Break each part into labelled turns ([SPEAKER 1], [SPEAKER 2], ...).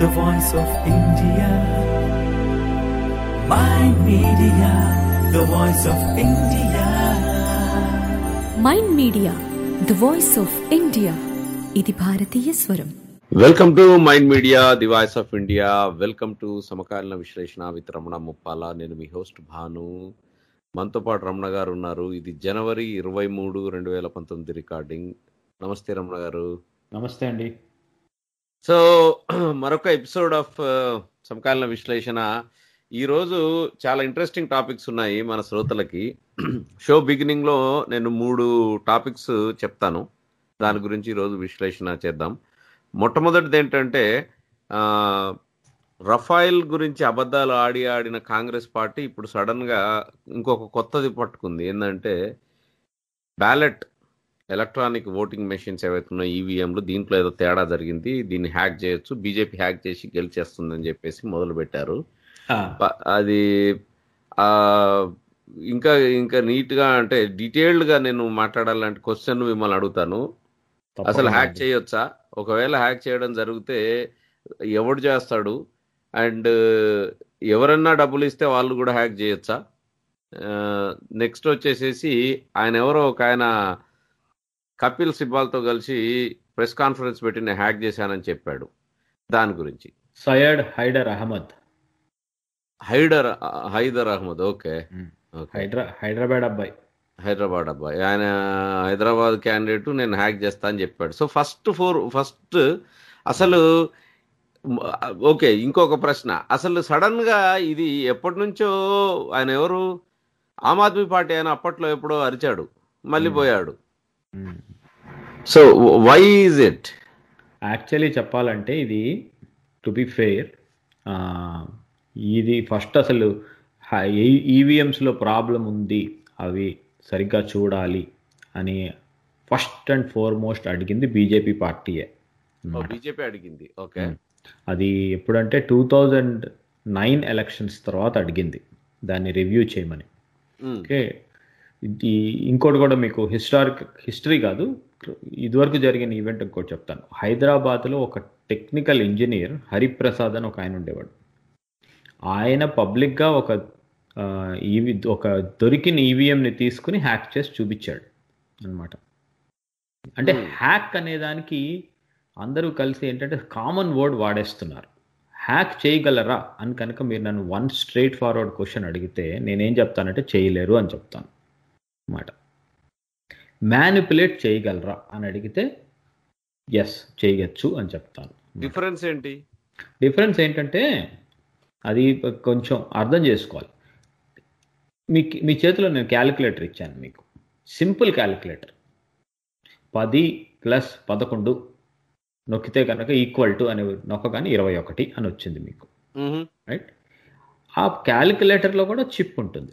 [SPEAKER 1] the voice of India. My media, the voice of India.
[SPEAKER 2] Mind media the voice of India ఇది భారతీయ స్వరం
[SPEAKER 3] welcome to mind media the voice of India welcome to సమకాలీన విశ్లేషణ with Ramana Muppala నేను మీ host Bhanu మనతో పాటు రమణ గారు ఉన్నారు ఇది జనవరి ఇరవై మూడు రెండు వేల పంతొమ్మిది రికార్డింగ్ నమస్తే రమణ గారు
[SPEAKER 4] నమస్తే అండి
[SPEAKER 3] సో మరొక ఎపిసోడ్ ఆఫ్ సమకాలీన విశ్లేషణ ఈరోజు చాలా ఇంట్రెస్టింగ్ టాపిక్స్ ఉన్నాయి మన శ్రోతలకి షో బిగినింగ్ లో నేను మూడు టాపిక్స్ చెప్తాను దాని గురించి ఈరోజు విశ్లేషణ చేద్దాం మొట్టమొదటిది ఏంటంటే ఆ, రఫాయిల్ గురించి అబద్ధాలు ఆడి ఆడిన కాంగ్రెస్ పార్టీ ఇప్పుడు సడన్ గా ఇంకొక కొత్తది పట్టుకుంది ఏంటంటే బ్యాలెట్ ఎలక్ట్రానిక్ ఓటింగ్ మెషిన్స్ ఏవైతే ఉన్నాయో ఈవీఎంలు దీంట్లో ఏదో తేడా జరిగింది దీన్ని హ్యాక్ చేయొచ్చు బీజేపీ హ్యాక్ చేసి గెలిచేస్తుందని చెప్పేసి మొదలు పెట్టారు ప- అది ఆ ఇంకా ఇంకా నీట్ గా అంటే డీటెయిల్డ్ గా నేను మాట్లాడాలంటే క్వశ్చన్ మిమ్మల్ని అడుగుతాను అసలు హ్యాక్ చేయొచ్చా ఒకవేళ హ్యాక్ చేయడం జరిగితే ఎవడు చేస్తాడు అండ్ ఎవరన్నా డబ్బులు ఇస్తే వాళ్ళు కూడా హ్యాక్ చేయొచ్చా నెక్స్ట్ వచ్చేసేసి ఆయన ఎవరో ఒక ఆయన కపిల్ సిబ్బాల్తో కలిసి ప్రెస్ కాన్ఫరెన్స్ పెట్టి నేను హ్యాక్ చేశానని చెప్పాడు దాని గురించి
[SPEAKER 4] సయ్యద్ హైడర్ అహ్మద్
[SPEAKER 3] హైడర్ హైదర్ అహ్మద్ ఓకే ఓకే
[SPEAKER 4] హైడ్రా హైదరాబాద్ అబ్బాయి
[SPEAKER 3] హైదరాబాద్ అబ్బాయి ఆయన హైదరాబాద్ క్యాండిడేట్ నేను హ్యాక్ చేస్తా అని చెప్పాడు సో ఫస్ట్ ఫోర్ ఫస్ట్ అసలు మ్, ఓకే ఇంకొక ప్రశ్న అసలు సడన్ గా ఇది ఎప్పటి నుంచో ఆయన ఎవరు ఆమ్ ఆద్మీ పార్టీ ఆయన అప్పట్లో ఎప్పుడో అరిచాడు మళ్ళీ పోయాడు so why is it
[SPEAKER 4] actually చెప్పాలంటే ఇది టు బి ఫెయిర్ ఇది ఫస్ట్ అసలు ఈవీఎంస్లో ప్రాబ్లం ఉంది అవి సరిగ్గా చూడాలి అని ఫస్ట్ అండ్ ఫార్మోస్ట్ అడిగింది బీజేపీ పార్టీయే అన్నమాట.
[SPEAKER 3] బీజేపీ అడిగింది ఓకే
[SPEAKER 4] అది ఎప్పుడంటే టూ థౌజండ్ నైన్ ఎలక్షన్స్ తర్వాత అడిగింది దాన్ని రివ్యూ చేయమని ఓకే ఇది ఇంకోటి కూడా మీకు హిస్టారిక్ హిస్టరీ కాదు ఇదివరకు జరిగిన ఈవెంట్ ఇంకోటి చెప్తాను హైదరాబాద్లో ఒక టెక్నికల్ ఇంజనీర్ హరిప్రసాద్ అని ఒక ఆయన ఉండేవాడు ఆయన పబ్లిక్గా ఒక ఆ, ఈవి ఒక దొరికిన ఈవీఎంని తీసుకుని హ్యాక్ చేసి చూపించాడు అన్నమాట అంటే
[SPEAKER 3] Hmm.
[SPEAKER 4] హ్యాక్ అనే దానికి అందరూ కలిసి ఏంటంటే కామన్ వర్డ్ వాడేస్తున్నారు హ్యాక్ చేయగలరా అని కనుక మీరు నన్ను వన్ స్ట్రైట్ ఫార్వర్డ్ క్వశ్చన్ అడిగితే నేనేం చెప్తానంటే చేయలేరు అని చెప్తాను అన్నమాట మ్యానిపులేట్ చేయగలరా అని అడిగితే ఎస్ చేయొచ్చు అని చెప్తాను
[SPEAKER 3] డిఫరెన్స్ ఏంటి
[SPEAKER 4] డిఫరెన్స్ ఏంటంటే అది కొంచెం అర్థం చేసుకోవాలి మీ మీ చేతిలో నేను క్యాలిక్యులేటర్ ఇచ్చాను మీకు సింపుల్ క్యాలిక్యులేటర్ పది ప్లస్ పదకొండు నొక్కితే కనుక ఈక్వల్ టు అని నొక్కగానే ఇరవై ఒకటి అని వచ్చింది మీకు
[SPEAKER 3] మ్హూ.
[SPEAKER 4] రైట్ ఆ క్యాలిక్యులేటర్లో కూడా చిప్ ఉంటుంది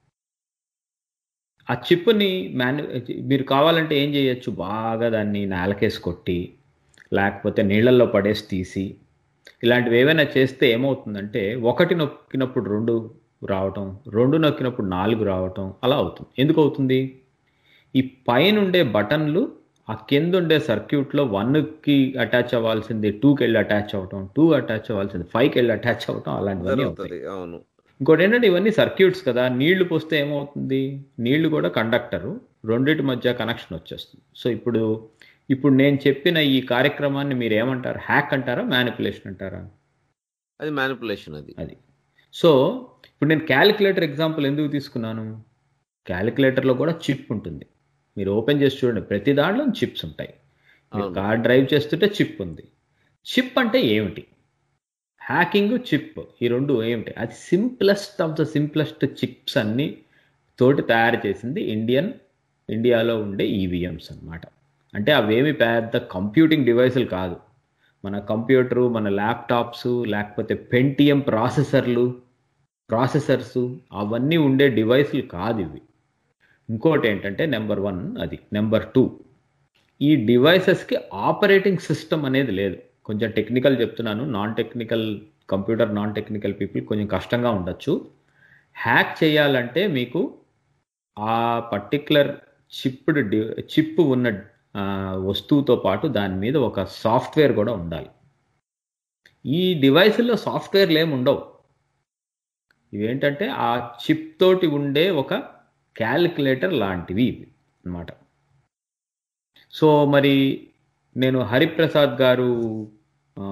[SPEAKER 4] ఆ చిప్ని మాన్యు మీరు కావాలంటే ఏం చేయొచ్చు బాగా దాన్ని నేలకేసి కొట్టి లేకపోతే నీళ్ళల్లో పడేసి తీసి ఇలాంటివి ఏవైనా చేస్తే ఏమవుతుందంటే ఒకటి నొక్కినప్పుడు రెండు రావటం రెండు నొక్కినప్పుడు నాలుగు రావటం అలా అవుతుంది ఎందుకు అవుతుంది ఈ పైన ఉండే బటన్లు ఆ కింద ఉండే సర్క్యూట్లో వన్కి అటాచ్ అవ్వాల్సింది టూకి వెళ్ళి అటాచ్ అవ్వటం టూ అటాచ్ అవ్వాల్సింది ఫైవ్కి వెళ్ళి అటాచ్ అవ్వటం అలాంటివన్నీ అవుతాయి
[SPEAKER 3] జరుగుతుంది అవును
[SPEAKER 4] ఇంకోటి ఏంటంటే ఇవన్నీ సర్క్యూట్స్ కదా నీళ్లు పోస్తే ఏమవుతుంది నీళ్లు కూడా కండక్టరు రెండింటి మధ్య కనెక్షన్ వచ్చేస్తుంది సో ఇప్పుడు ఇప్పుడు నేను చెప్పిన ఈ కార్యక్రమాన్ని మీరు ఏమంటారు హ్యాక్ అంటారా మ్యానిపులేషన్ అంటారా
[SPEAKER 3] అది మ్యానిపులేషన్ అది
[SPEAKER 4] అది సో ఇప్పుడు నేను క్యాలిక్యులేటర్ ఎగ్జాంపుల్ ఎందుకు తీసుకున్నాను క్యాలిక్యులేటర్లో కూడా చిప్ ఉంటుంది మీరు ఓపెన్ చేసి చూడండి ప్రతి దాంట్లో చిప్స్ ఉంటాయి మీరు
[SPEAKER 3] అవును.
[SPEAKER 4] కార్ డ్రైవ్ చేస్తుంటే చిప్ ఉంది చిప్ అంటే ఏమిటి హ్యాకింగ్ చిప్ ఈ రెండు ఏమిటి అది simplest of the simplest chips అన్ని తోటి తయారు చేసింది ఇండియన్ ఇండియాలో ఉండే ఈవీఎంస్ అన్నమాట అంటే అవేమి పెద్ద కంప్యూటింగ్ డివైసులు కాదు మన కంప్యూటరు మన ల్యాప్టాప్స్ లేకపోతే పెంటిఎం ప్రాసెసర్లు ప్రాసెసర్స్ అవన్నీ ఉండే డివైసులు కాదు ఇవి ఇంకోటి ఏంటంటే నెంబర్ వన్ అది నెంబర్ టూ ఈ డివైసెస్కి ఆపరేటింగ్ సిస్టమ్ అనేది లేదు కొంచెం టెక్నికల్ చెప్తున్నాను non technical computer non technical people కొంచెం కష్టంగా ఉండొచ్చు హ్యాక్ చేయాలంటే మీకు ఆ పర్టిక్యులర్ చిప్డ్ డి చిప్ ఉన్న ఆ, వస్తువుతో పాటు దాని మీద ఒక సాఫ్ట్వేర్ కూడా ఉండాలి ఈ డివైస్లో సాఫ్ట్వేర్లు ఏమి ఉండవు ఇవేంటంటే ఆ చిప్ తోటి ఉండే ఒక క్యాలిక్యులేటర్ లాంటివి ఇవి అన్నమాట సో మరి నేను హరిప్రసాద్ గారు ఆ,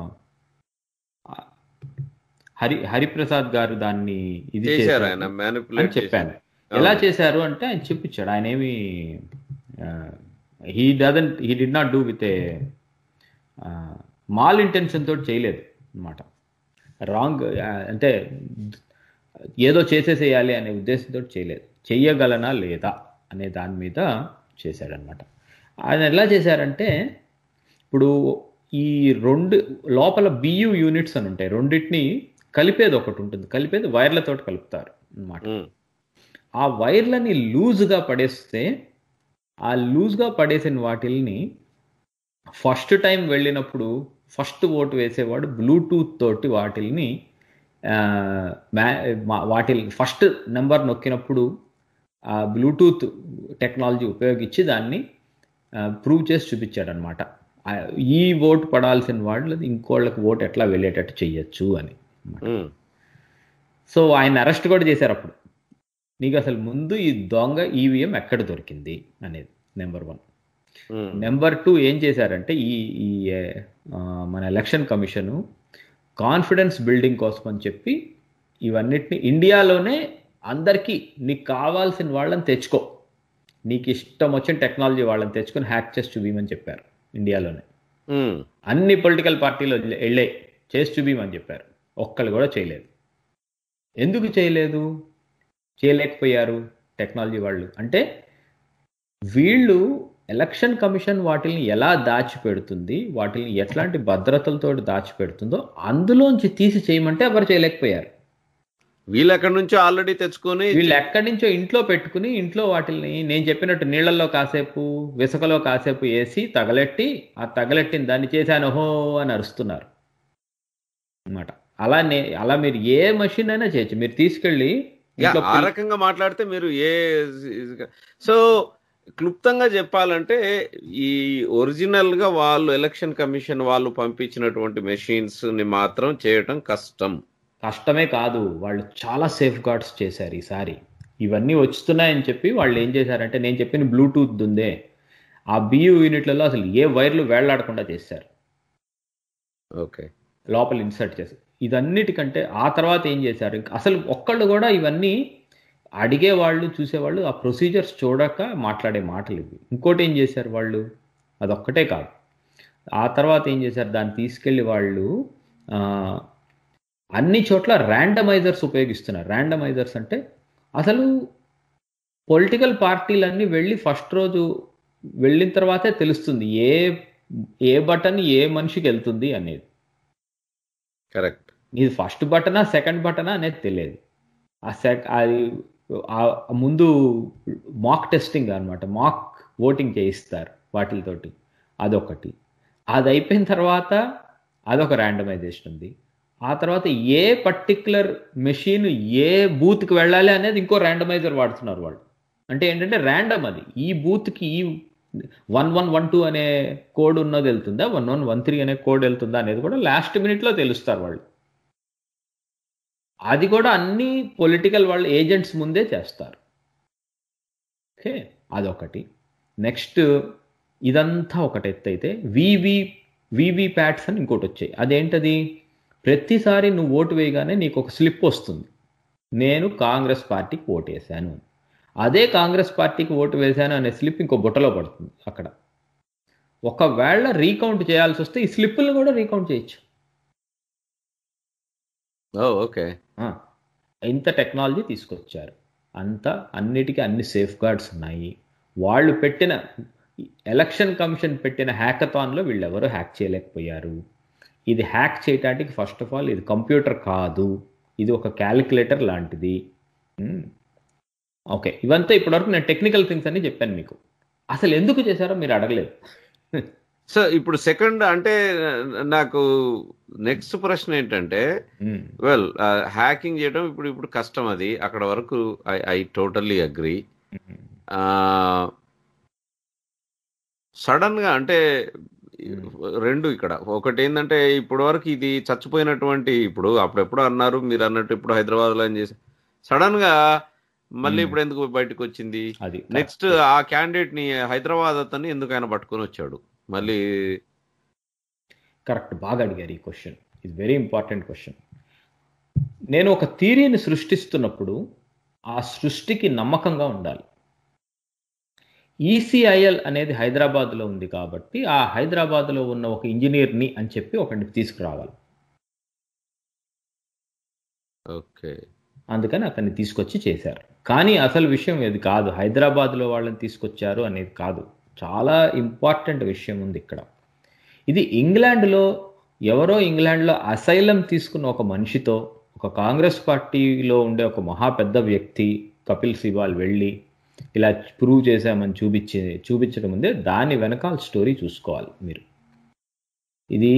[SPEAKER 4] హరి హరిప్రసాద్ గారు దాన్ని ఇది
[SPEAKER 3] చేశారు
[SPEAKER 4] చేశారు
[SPEAKER 3] ఆయన
[SPEAKER 4] అని
[SPEAKER 3] మ్యానిపులేట్
[SPEAKER 4] చెప్పాను ఎలా చేశారు అంటే ఆయన చెప్పించాడు ఆయన ఏమి he doesn't he did not do with a mal intention తోటి చేయలేదు అనమాట రాంగ్ అంటే ఏదో చేసేసేయాలి అనే ఉద్దేశంతో చేయలేదు చెయ్యగలనా లేదా అనే దాని మీద చేశాడనమాట ఆయన ఎలా చేశారంటే ఇప్పుడు ఈ రెండు లోపల బియు యూనిట్స్ అని ఉంటాయి రెండింటిని కలిపేది ఒకటి ఉంటుంది కలిపేది వైర్లతోటి కలుపుతారు అన్నమాట ఆ వైర్లని లూజ్గా పడేస్తే ఆ లూజ్గా పడేసిన వాటిల్ని ఫస్ట్ టైం వెళ్ళినప్పుడు ఫస్ట్ ఓటు వేసేవాడు బ్లూటూత్ తోటి వాటిల్ని ఆ, మ్యా- మా- వాటి ఫస్ట్ నెంబర్ నొక్కినప్పుడు ఆ బ్లూటూత్ టెక్నాలజీ ఉపయోగించి దాన్ని ప్రూవ్ చేసి చూపించాడు అనమాట ఈ ఓటు పడాల్సిన వాళ్ళు ఇంకోళ్ళకి ఓటు ఎట్లా వెళ్ళేటట్టు చెయ్యొచ్చు అని సో ఆయన అరెస్ట్ కూడా చేశారు అప్పుడు నీకు అసలు ముందు ఈ దొంగ ఈవీఎం ఎక్కడ దొరికింది అనేది నెంబర్ వన్ నెంబర్ టూ ఏం చేశారంటే ఈ ఈ ఆ, మన ఎలక్షన్ కమిషను కాన్ఫిడెన్స్ బిల్డింగ్ కోసం అని చెప్పి ఇవన్నిటిని ఇండియాలోనే అందరికీ నీకు కావాల్సిన వాళ్ళని తెచ్చుకో నీకు ఇష్టం వచ్చిన టెక్నాలజీ వాళ్ళని తెచ్చుకొని హ్యాక్ చేసి చూపించమని చెప్పారు ఇండియాలోనే అన్ని పొలిటికల్ పార్టీలు వెళ్ళే- వెళ్ళాయి చేసి చూపించమని చెప్పారు ఒక్కళ్ళు కూడా చేయలేదు ఎందుకు చేయలేదు చేయలేకపోయారు టెక్నాలజీ వాళ్ళు అంటే వీళ్ళు ఎలక్షన్ కమిషన్ వాటిని ఎలా దాచిపెడుతుంది వాటిని ఎట్లాంటి భద్రతలతో దాచిపెడుతుందో అందులోంచి తీసి చేయమంటే ఎవరు చేయలేకపోయారు
[SPEAKER 3] వీళ్ళు ఎక్కడి నుంచో ఆల్రెడీ తెచ్చుకొని
[SPEAKER 4] వీళ్ళు ఎక్కడి నుంచో ఇంట్లో పెట్టుకుని ఇంట్లో వాటిని నేను చెప్పినట్టు నీళ్ళల్లో కాసేపు విసకలో కాసేపు వేసి తగలెట్టి ఆ తగలెట్టిన దాన్ని చేశాను హో అని అరుస్తున్నారు అన్నమాట అలా నే అలా మీరు ఏ మషిన్ అయినా చేయొచ్చు మీరు తీసుకెళ్ళి
[SPEAKER 3] యా,
[SPEAKER 4] ఇంట్లో
[SPEAKER 3] ఆ రకంగా మాట్లాడితే మీరు ఏ సో క్లుప్తంగా చెప్పాలంటే ఈ ఒరిజినల్ గా వాళ్ళు ఎలక్షన్ కమిషన్ వాళ్ళు పంపించినటువంటి మెషిన్స్ ని మాత్రం చేయటం కష్టం
[SPEAKER 4] కష్టమే కాదు వాళ్ళు చాలా సేఫ్ గార్డ్స్ చేశారు ఈసారి ఇవన్నీ వస్తున్నాయని చెప్పి వాళ్ళు ఏం చేశారంటే నేను చెప్పిన బ్లూటూత్ ఉందే ఆ బియు యూనిట్లలో అసలు ఏ వైర్లు వేళ్లాడకుండా చేశారు
[SPEAKER 3] ఓకే
[SPEAKER 4] లోపల ఇన్సర్ట్ చేసి ఇదన్నిటికంటే ఆ తర్వాత ఏం చేశారు ఇంకా అసలు ఒక్కళ్ళు కూడా ఇవన్నీ అడిగే వాళ్ళు చూసేవాళ్ళు ఆ ప్రొసీజర్స్ చూడక మాట్లాడే మాటలు ఇవి ఇంకోటి ఏం చేశారు వాళ్ళు అదొక్కటే కాదు ఆ తర్వాత ఏం చేశారు దాన్ని తీసుకెళ్ళి వాళ్ళు ఆ, అన్ని చోట్ల ర్యాండమైజర్స్ ఉపయోగిస్తున్నారు ర్యాండమైజర్స్ అంటే అసలు పొలిటికల్ పార్టీలన్నీ వెళ్ళి ఫస్ట్ రోజు వెళ్ళిన తర్వాతే తెలుస్తుంది ఏ ఏ బటన్ ఏ మనిషికి వెళ్తుంది అనేది
[SPEAKER 3] కరెక్ట్
[SPEAKER 4] ఇది ఫస్ట్ బటనా సెకండ్ బటనా అనేది తెలియదు ఆ సెక్ అది ఆ- ఆ ముందు మాక్ టెస్టింగ్ అన్నమాట మాక్ ఓటింగ్ చేయిస్తారు వాటితోటి అదొకటి అది అయిపోయిన తర్వాత అదొక ర్యాండమైజేషన్ ఉంది ఆ తర్వాత ఏ పర్టికులర్ మెషిన్ ఏ బూత్కి వెళ్ళాలి అనేది ఇంకో ర్యాండమైజర్ వాడుతున్నారు వాళ్ళు అంటే ఏంటంటే ర్యాండమ్ అది ఈ బూత్కి ఈ వన్ వన్ వన్ టూ అనే కోడ్ ఉన్నది వెళ్తుందా వన్ వన్ వన్ త్రీ అనే కోడ్ వెళ్తుందా అనేది కూడా లాస్ట్ మినిట్లో తెలుస్తారు వాళ్ళు అది కూడా అన్ని పొలిటికల్ వాళ్ళ ఏజెంట్స్ ముందే చేస్తారు ఓకే అదొకటి నెక్స్ట్ ఇదంతా ఒకటి ఎత్తు అయితే వివి వివి ప్యాట్స్ అని ఇంకోటి వచ్చాయి అదేంటది ప్రతిసారి నువ్వు ఓటు వేయగానే నీకు ఒక స్లిప్ వస్తుంది నేను కాంగ్రెస్ పార్టీకి ఓటు వేశాను అదే కాంగ్రెస్ పార్టీకి ఓటు వేశాను అనే స్లిప్ ఇంకో బుట్టలో పడుతుంది అక్కడ ఒకవేళ రీకౌంట్ చేయాల్సి వస్తే ఈ స్లిప్పులను కూడా రీకౌంట్ చేయొచ్చు
[SPEAKER 3] ఓ ఓకే
[SPEAKER 4] ఆ, ఇంత టెక్నాలజీ తీసుకొచ్చారు అంత అన్నిటికీ అన్ని సేఫ్ గార్డ్స్ ఉన్నాయి వాళ్ళు పెట్టిన ఎలక్షన్ కమిషన్ పెట్టిన హ్యాకథాన్లో వీళ్ళెవరూ హ్యాక్ చేయలేకపోయారు ఇది హ్యాక్ చేయటానికి ఫస్ట్ ఆఫ్ ఆల్ ఇది కంప్యూటర్ కాదు ఇది ఒక క్యాలిక్యులేటర్ లాంటిది ఉమ్. ఓకే ఇవంతా ఇప్పటివరకు నేను టెక్నికల్ థింగ్స్ అన్ని చెప్పాను మీకు అసలు ఎందుకు చేశారో మీరు అడగలేదు
[SPEAKER 3] సో ఇప్పుడు సెకండ్ అంటే నాకు నెక్స్ట్ ప్రశ్న ఏంటంటే
[SPEAKER 4] ఉమ్,
[SPEAKER 3] వెల్ హ్యాకింగ్ చేయడం ఇప్పుడు ఇప్పుడు కష్టం అది అక్కడ వరకు I I totally agree
[SPEAKER 4] um,
[SPEAKER 3] sudden గా అంటే రెండు ఇక్కడ ఒకటి ఏంటంటే ఇప్పటి వరకు ఇది చచ్చిపోయినటువంటి ఇప్పుడు అప్పుడెప్పుడు అన్నారు మీరు అన్నట్టు ఇప్పుడు హైదరాబాద్ లో ఏం చేసి సడన్ గా మళ్ళీ
[SPEAKER 4] Hmm.
[SPEAKER 3] ఇప్పుడు ఎందుకు బయటకు వచ్చింది
[SPEAKER 4] అది
[SPEAKER 3] నెక్స్ట్ ఆ క్యాండిడేట్ ని హైదరాబాద్ అతన్ని ఎందుకు ఆయన పట్టుకొని వచ్చాడు మళ్ళీ
[SPEAKER 4] కరెక్ట్ బాగా అడిగారు ఈ క్వశ్చన్ ఇది వెరీ ఇంపార్టెంట్ క్వశ్చన్ నేను ఒక థీరీని సృష్టిస్తున్నప్పుడు ఆ సృష్టికి నమ్మకంగా ఉండాలి ఈసీఐఎల్ అనేది హైదరాబాద్లో ఉంది కాబట్టి ఆ హైదరాబాద్లో ఉన్న ఒక ఇంజనీర్ని అని చెప్పి ఒకటి తీసుకురావాలి
[SPEAKER 3] ఓకే
[SPEAKER 4] అందుకని అతన్ని తీసుకొచ్చి చేశారు కానీ అసలు విషయం ఇది కాదు హైదరాబాద్లో వాళ్ళని తీసుకొచ్చారు అనేది కాదు చాలా ఇంపార్టెంట్ విషయం ఉంది ఇక్కడ ఇది ఇంగ్లాండ్లో ఎవరో ఇంగ్లాండ్లో అసైలం తీసుకున్న ఒక మనిషితో ఒక కాంగ్రెస్ పార్టీలో ఉండే ఒక మహా పెద్ద వ్యక్తి కపిల్ సిబాల్ వెళ్ళి ఇలా ప్రూవ్ చేశామని చూపించి చూపించడం ముందే దాని వెనకాల స్టోరీ చూసుకోవాలి మీరు ఇది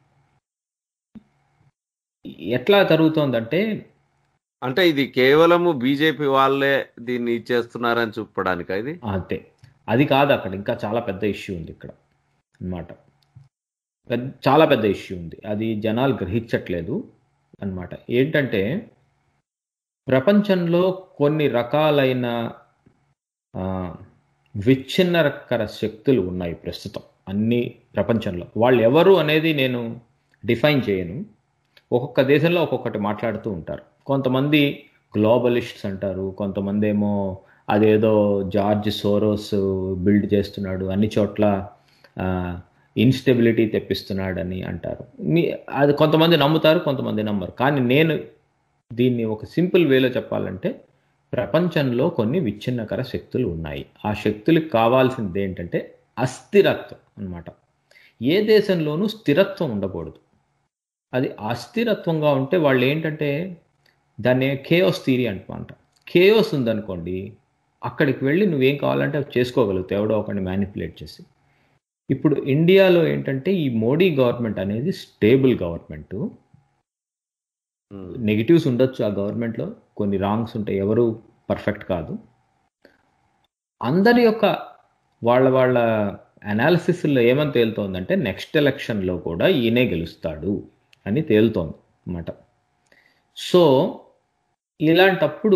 [SPEAKER 4] ఎట్లా జరుగుతోందంటే
[SPEAKER 3] అంటే ఇది కేవలము బీజేపీ వాళ్ళే దీన్ని ఇచ్చేస్తున్నారని చూపడానికి ఇది
[SPEAKER 4] అంతే అది కాదు అక్కడ ఇంకా చాలా పెద్ద ఇష్యూ ఉంది ఇక్కడ అన్నమాట పెద్ద చాలా పెద్ద ఇష్యూ ఉంది అది జనాలు గ్రహించట్లేదు అన్నమాట ఏంటంటే ప్రపంచంలో కొన్ని రకాలైన ఆ, విచ్ఛిన్నకర శక్తులు ఉన్నాయి ప్రస్తుతం అన్ని ప్రపంచంలో వాళ్ళు ఎవరు అనేది నేను డిఫైన్ చేయను ఒక్కొక్క దేశంలో ఒక్కొక్కటి మాట్లాడుతూ ఉంటారు కొంతమంది గ్లోబలిస్ట్స్ అంటారు కొంతమంది ఏమో అదేదో జార్జ్ సోరోస్ బిల్డ్ చేస్తున్నాడు అన్ని చోట్ల ఇన్స్టెబిలిటీ తెప్పిస్తున్నాడని అంటారు మీ అది కొంతమంది నమ్ముతారు కొంతమంది నమ్మరు కానీ నేను దీన్ని ఒక సింపుల్ వేలో చెప్పాలంటే ప్రపంచంలో కొన్ని విచ్ఛిన్నకర శక్తులు ఉన్నాయి ఆ శక్తులకు కావాల్సింది ఏంటంటే అస్థిరత్వం అన్నమాట ఏ దేశంలోనూ స్థిరత్వం ఉండకూడదు అది అస్థిరత్వంగా ఉంటే వాళ్ళు ఏంటంటే దాన్ని కేయోస్ థీరీ అంటుమాట కేయోస్ ఉందనుకోండి అక్కడికి వెళ్ళి నువ్వేం కావాలంటే అవి చేసుకోగలుగుతావు ఎవడో ఒకరిని మ్యానిపులేట్ చేసి ఇప్పుడు ఇండియాలో ఏంటంటే ఈ మోడీ గవర్నమెంట్ అనేది స్టేబుల్ గవర్నమెంట్
[SPEAKER 3] ఉమ్.
[SPEAKER 4] నెగిటివ్స్ ఉండొచ్చు ఆ గవర్నమెంట్లో కొన్ని రాంగ్స్ ఉంటాయి ఎవరు పర్ఫెక్ట్ కాదు అందరి యొక్క వాళ్ళ వాళ్ళ అనాలిసిస్లో ఏమని తేలుతోందంటే నెక్స్ట్ ఎలక్షన్లో కూడా ఈయనే గెలుస్తాడు అని తేలుతోంది అన్నమాట సో ఇలాంటప్పుడు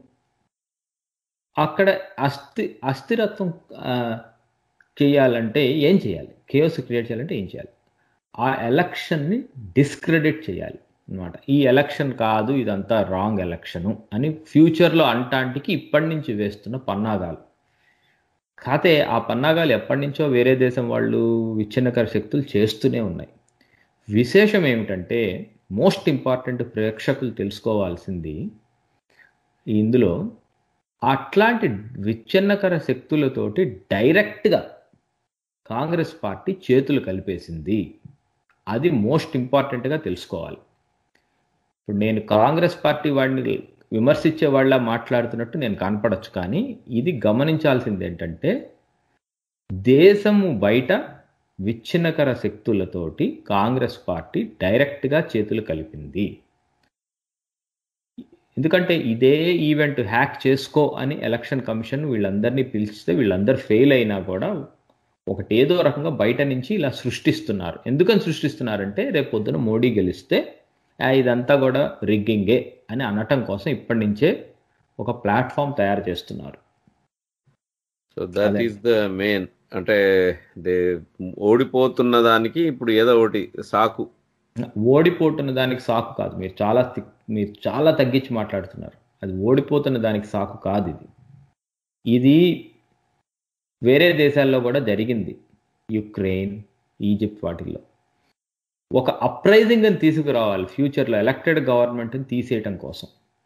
[SPEAKER 4] అక్కడ అస్థి అస్థిరత్వం ఆ, చేయాలంటే ఏం చేయాలి కేయోస్ క్రియేట్ చేయాలంటే ఏం చేయాలి ఆ ఎలక్షన్ని డిస్క్రెడిట్ చేయాలి అన్నమాట ఈ ఎలక్షన్ కాదు ఇదంతా రాంగ్ ఎలక్షను అని ఫ్యూచర్లో అంటాంటికి ఇప్పటి నుంచి వేస్తున్న పన్నాగాలు కాతే ఆ పన్నాగాలు ఎప్పటి నుంచో వేరే దేశం వాళ్ళు విచ్ఛిన్నకర శక్తులు చేస్తూనే ఉన్నాయి విశేషం ఏమిటంటే మోస్ట్ ఇంపార్టెంట్ ప్రేక్షకులు తెలుసుకోవాల్సింది ఇందులో అట్లాంటి విచ్ఛిన్నకర శక్తులతోటి డైరెక్ట్గా కాంగ్రెస్ పార్టీ చేతులు కలిపేసింది అది మోస్ట్ ఇంపార్టెంట్గా తెలుసుకోవాలి ఇప్పుడు నేను కాంగ్రెస్ పార్టీ వాడిని విమర్శించే వాళ్ళ మాట్లాడుతున్నట్టు నేను కనపడచ్చు కానీ ఇది గమనించాల్సింది ఏంటంటే దేశము బయట విచ్ఛిన్నకర శక్తులతోటి కాంగ్రెస్ పార్టీ డైరెక్ట్గా చేతులు కలిపింది ఎందుకంటే ఇదే ఈవెంట్ హ్యాక్ చేసుకో అని ఎలక్షన్ కమిషన్ వీళ్ళందరినీ పిలిస్తే వీళ్ళందరూ ఫెయిల్ అయినా కూడా ఒకటి ఏదో రకంగా బయట నుంచి ఇలా సృష్టిస్తున్నారు ఎందుకని సృష్టిస్తున్నారంటే రేపు పొద్దున మోడీ గెలిస్తే "ఆ, ఇదంతా కూడా రిగ్గింగే అని అనటం కోసం ఇప్పటి నుంచే ఒక ప్లాట్ఫామ్ తయారు చేస్తున్నారు
[SPEAKER 3] సో దట్
[SPEAKER 4] అదే.
[SPEAKER 3] ఈస్ ద మెయిన్ అంటే దే ఓడిపోతున్న దానికి ఇప్పుడు ఏదో ఒకటి సాకు
[SPEAKER 4] ఓడిపోతున్న దానికి సాకు కాదు మీరు చాలా తి- మీరు చాలా తగ్గించి మాట్లాడుతున్నారు అది ఓడిపోతున్న దానికి సాకు కాదు ఇది ఇది వేరే దేశాల్లో కూడా జరిగింది యుక్రెయిన్ ఈజిప్ట్ వాటిల్లో ఒక అప్రైజింగ్ అని తీసుకురావాలి ఫ్యూచర్లో ఎలక్టెడ్ గవర్నమెంట్ని తీసేయటం కోసం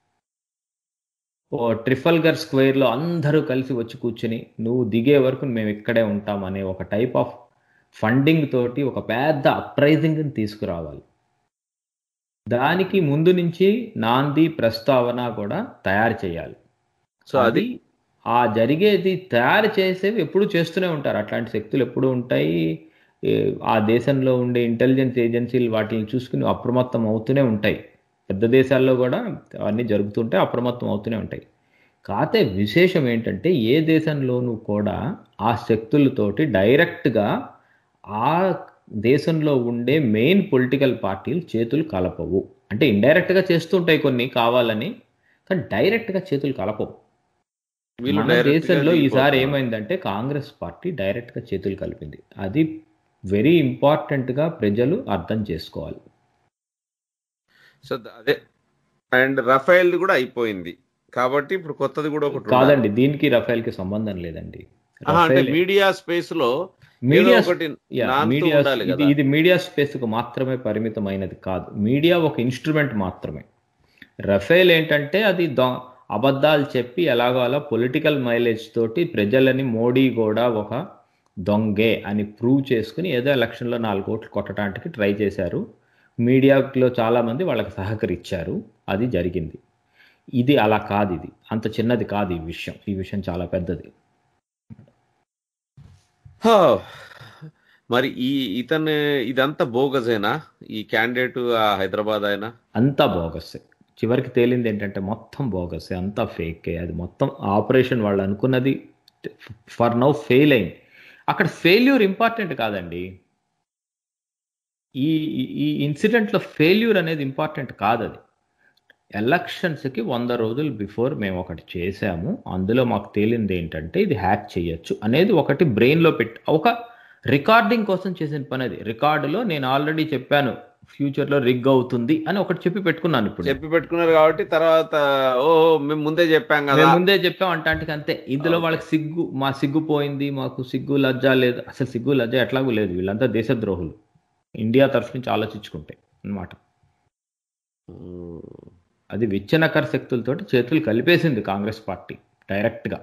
[SPEAKER 4] ఓ ట్రిఫల్గర్ స్క్వేర్లో అందరూ కలిసి వచ్చి కూర్చుని నువ్వు దిగే వరకు మేము ఇక్కడే ఉంటాం అనే ఒక టైప్ ఆఫ్ ఫండింగ్ తోటి ఒక పెద్ద అప్రైజింగ్ని తీసుకురావాలి దానికి ముందు నుంచి నాంది ప్రస్తావన కూడా తయారు చేయాలి
[SPEAKER 3] సో అది
[SPEAKER 4] ఆ జరిగేది తయారు చేసేవి ఎప్పుడు చేస్తూనే ఉంటారు అట్లాంటి శక్తులు ఎప్పుడు ఉంటాయి ఏ, ఆ దేశంలో ఉండే ఇంటెలిజెన్స్ ఏజెన్సీలు వాటిని చూసుకుని అప్రమత్తం అవుతూనే ఉంటాయి పెద్ద దేశాల్లో కూడా అవన్నీ జరుగుతుంటే అప్రమత్తం అవుతూనే ఉంటాయి కాతే విశేషం ఏంటంటే ఏ దేశంలోనూ కూడా ఆ శక్తులతోటి డైరెక్ట్గా ఆ దేశంలో ఉండే మెయిన్ పొలిటికల్ పార్టీలు చేతులు కలపవు అంటే ఇండైరెక్ట్గా చేస్తుంటాయి కొన్ని కావాలని కానీ డైరెక్ట్గా చేతులు కలపవు
[SPEAKER 3] వీళ్ళు
[SPEAKER 4] మన
[SPEAKER 3] direct గా
[SPEAKER 4] దేశంలో ఈసారి
[SPEAKER 3] దిగిపోతున్నారు.
[SPEAKER 4] ఏమైందంటే కాంగ్రెస్ పార్టీ డైరెక్ట్గా చేతులు కలిపింది అది వెరీ ఇంపార్టెంట్గా ప్రజలు అర్థం చేసుకోవాలి
[SPEAKER 3] సో ద- అదే అండ్ రఫైల్ కూడా అయిపోయింది కాబట్టి ఇప్పుడు కొత్తది కూడా ఒకటి ఉండాలి.
[SPEAKER 4] కాదండి దీనికి రఫేల్కి సంబంధం లేదండి
[SPEAKER 3] ఆహా, అంటే
[SPEAKER 4] రఫేల్
[SPEAKER 3] మీడియా స్పేస్ లో
[SPEAKER 4] మీడియా
[SPEAKER 3] ఏదో ఒకటి
[SPEAKER 4] యా,
[SPEAKER 3] నానుతూ
[SPEAKER 4] మీడియా
[SPEAKER 3] ఉండాలి
[SPEAKER 4] ఇది
[SPEAKER 3] కదా
[SPEAKER 4] ఇది మీడియా స్పేస్ కు మాత్రమే పరిమితమైనది కాదు మీడియా ఒక ఇన్స్ట్రుమెంట్ మాత్రమే రఫేల్ ఏంటంటే అది దొ- అబద్ధాలు చెప్పి ఎలాగో అలా పొలిటికల్ మైలేజ్ తోటి ప్రజలని మోడీ కూడా ఒక దొంగే అని ప్రూవ్ చేసుకుని ఏదో ఎలక్షన్లో నాలుగు ఓట్లు కొట్టడానికి ట్రై చేశారు మీడియాలో చాలా మంది వాళ్ళకి సహకరించారు అది జరిగింది ఇది అలా కాదు ఇది అంత చిన్నది కాదు ఈ విషయం ఈ విషయం చాలా పెద్దది
[SPEAKER 3] హా. మరి ఈ ఇతను ఇదంతా బోగజేనా ఈ క్యాండిడేట్ ఆ హైదరాబాద్ ఆయన
[SPEAKER 4] అంతా బోగస్సే చివరికి తేలింది ఏంటంటే మొత్తం బోగస్సే అంతా ఫేకే అది మొత్తం ఆపరేషన్ వాళ్ళు అనుకున్నది ఫర్ నౌ ఫెయిల్ అయింది అక్కడ ఫెయిల్యూర్ ఇంపార్టెంట్ కాదండి ఈ ఈ- ఈ ఇన్సిడెంట్లో ఫెయిల్యూర్ అనేది ఇంపార్టెంట్ కాదు అది ఎలక్షన్స్కి వంద రోజులు బిఫోర్ మేము ఒకటి చేసాము అందులో మాకు తేలింది ఏంటంటే ఇది హ్యాక్ చేయొచ్చు అనేది ఒకటి బ్రెయిన్లో పెట్టి ఒక రికార్డింగ్ కోసం చేసిన పని అది రికార్డులో నేను ఆల్రెడీ చెప్పాను ఫ్యూచర్లో రిగ్ అవుతుంది అని ఒకటి చెప్పి పెట్టుకున్నాను ఇప్పుడు
[SPEAKER 3] చెప్పి పెట్టుకున్నారు కాబట్టి తర్వాత ఓ మేము ముందే చెప్పాం కదా
[SPEAKER 4] మేము ముందే చెప్పాం అంటానికి అంతే ఇందులో వాళ్ళకి సిగ్గు మా సిగ్గు పోయింది మాకు సిగ్గు లజ్జ లేదు అసలు సిగ్గు లజ్జ ఎట్లాగూ లేదు వీళ్ళంతా దేశద్రోహులు ఇండియా తరఫు నుంచి ఆలోచించుకుంటే అన్నమాట అది విచ్ఛిన్నకర శక్తులతోటి చేతులు కలిపేసింది కాంగ్రెస్ పార్టీ డైరెక్ట్గా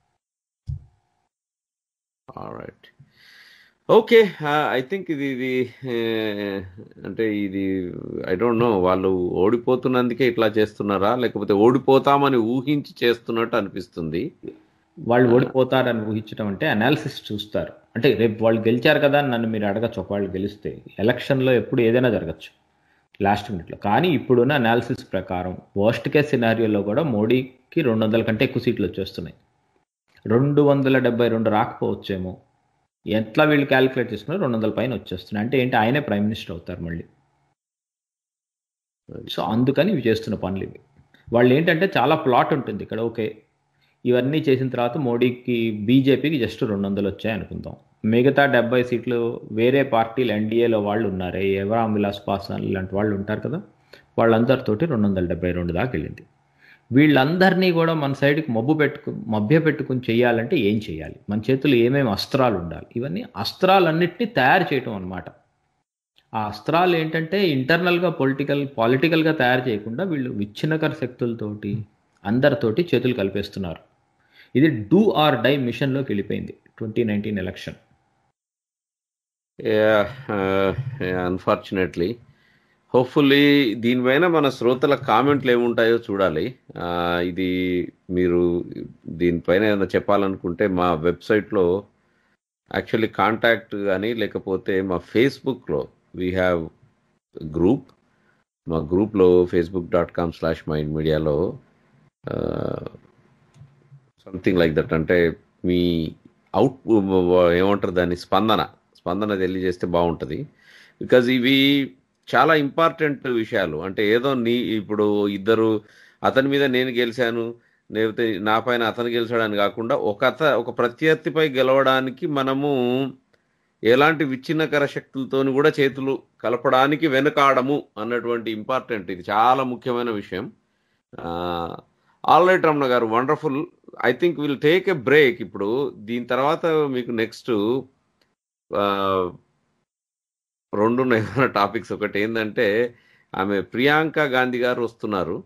[SPEAKER 3] రైట్ ఓకే ఐ థింక్ ఇది ఇది eh, అంటే ఇది ఐ డోంట్ నో వాళ్ళు ఓడిపోతున్నందుకే ఇట్లా చేస్తున్నారా లేకపోతే ఓడిపోతామని ఊహించి చేస్తున్నట్టు అనిపిస్తుంది
[SPEAKER 4] వాళ్ళు ఓడిపోతారని ఊహించడం అంటే అనాలిసిస్ చూస్తారు అంటే రేపు వాళ్ళు గెలిచారు కదా అని నన్ను మీరు అడగచ్చు ఒకవేళ గెలిస్తే ఎలక్షన్లో ఎప్పుడు ఏదైనా జరగచ్చు లాస్ట్ మినిట్లో కానీ ఇప్పుడున్న అనాలిసిస్ ప్రకారం వర్స్ట్ కేస్ సినారియోలో కూడా మోడీకి రెండు వందల కంటే ఎక్కువ సీట్లు వచ్చేస్తున్నాయి రెండు వందల డెబ్బై రెండు రాకపోవచ్చేమో ఎట్లా వీళ్ళు క్యాలిక్యులేట్ చేసుకున్నారు రెండు వందల పైన వచ్చేస్తున్నాయి అంటే ఏంటి ఆయనే ప్రైమ్ మినిస్టర్ అవుతారు మళ్ళీ సో అందుకని ఇవి చేస్తున్న పనులు ఇవి వాళ్ళు ఏంటంటే చాలా ప్లాట్ ఉంటుంది ఇక్కడ ఓకే ఇవన్నీ చేసిన తర్వాత మోడీకి బీజేపీకి జస్ట్ రెండు వందలు వచ్చాయి అనుకుందాం మిగతా డెబ్బై సీట్లు వేరే పార్టీలు ఎన్డీఏలో వాళ్ళు ఉన్నారే ఎవరామ్ విలాస్ పాస్వాన్ ఇలాంటి వాళ్ళు ఉంటారు కదా వాళ్ళందరితోటి రెండు వందల డెబ్బై రెండు దాకా వెళ్ళింది వీళ్ళందరినీ కూడా మన సైడ్కి మబ్బు పెట్టుకు మభ్య పెట్టుకుని చేయాలంటే ఏం చేయాలి మన చేతులు ఏమేమి అస్త్రాలు ఉండాలి ఇవన్నీ అస్త్రాలన్నింటినీ తయారు చేయటం అన్నమాట ఆ అస్త్రాలు ఏంటంటే ఇంటర్నల్గా పొలిటికల్ పాలిటికల్గా తయారు చేయకుండా వీళ్ళు విచ్ఛిన్నకర శక్తులతోటి అందరితోటి చేతులు కలిపేస్తున్నారు ఇది డూ ఆర్ డై మిషన్లోకి వెళ్ళిపోయింది twenty nineteen election
[SPEAKER 3] unfortunately hopefully దీనిపైన మన శ్రోతల కామెంట్లు ఏముంటాయో చూడాలి ఆ, ఇది మీరు దీనిపైన ఏమైనా చెప్పాలనుకుంటే మా వెబ్సైట్లో యాక్చువల్లీ కాంటాక్ట్ కానీ లేకపోతే మా ఫేస్బుక్లో వీ హ్యావ్ గ్రూప్ మా గ్రూప్లో Facebook dot com slash mind మీడియాలో సంథింగ్ లైక్ దట్ అంటే మీ అవుట్ ఏమంటారు దాన్ని స్పందన స్పందన తెలియజేస్తే బాగుంటుంది బికాజ్ ఇవి చాలా ఇంపార్టెంట్ విషయాలు అంటే ఏదో నీ ఇప్పుడు ఇద్దరు అతని మీద నేను గెలిచాను లేకపోతే నా పైన అతను గెలిచాడని కాకుండా ఒక అత ఒక ప్రత్యర్థిపై గెలవడానికి మనము ఎలాంటి విచ్ఛిన్నకర శక్తులతోని కూడా చేతులు కలపడానికి వెనుకాడము అన్నటువంటి ఇంపార్టెంట్ ఇది చాలా ముఖ్యమైన విషయం all right Ramana garu wonderful I think will take a break ఇప్పుడు దీని తర్వాత మీకు నెక్స్ట్ రెండు ఉన్నాయి టాపిక్స్ ఒకటి ఏంటంటే ఆమె ప్రియాంక గాంధీ గారు వస్తున్నారు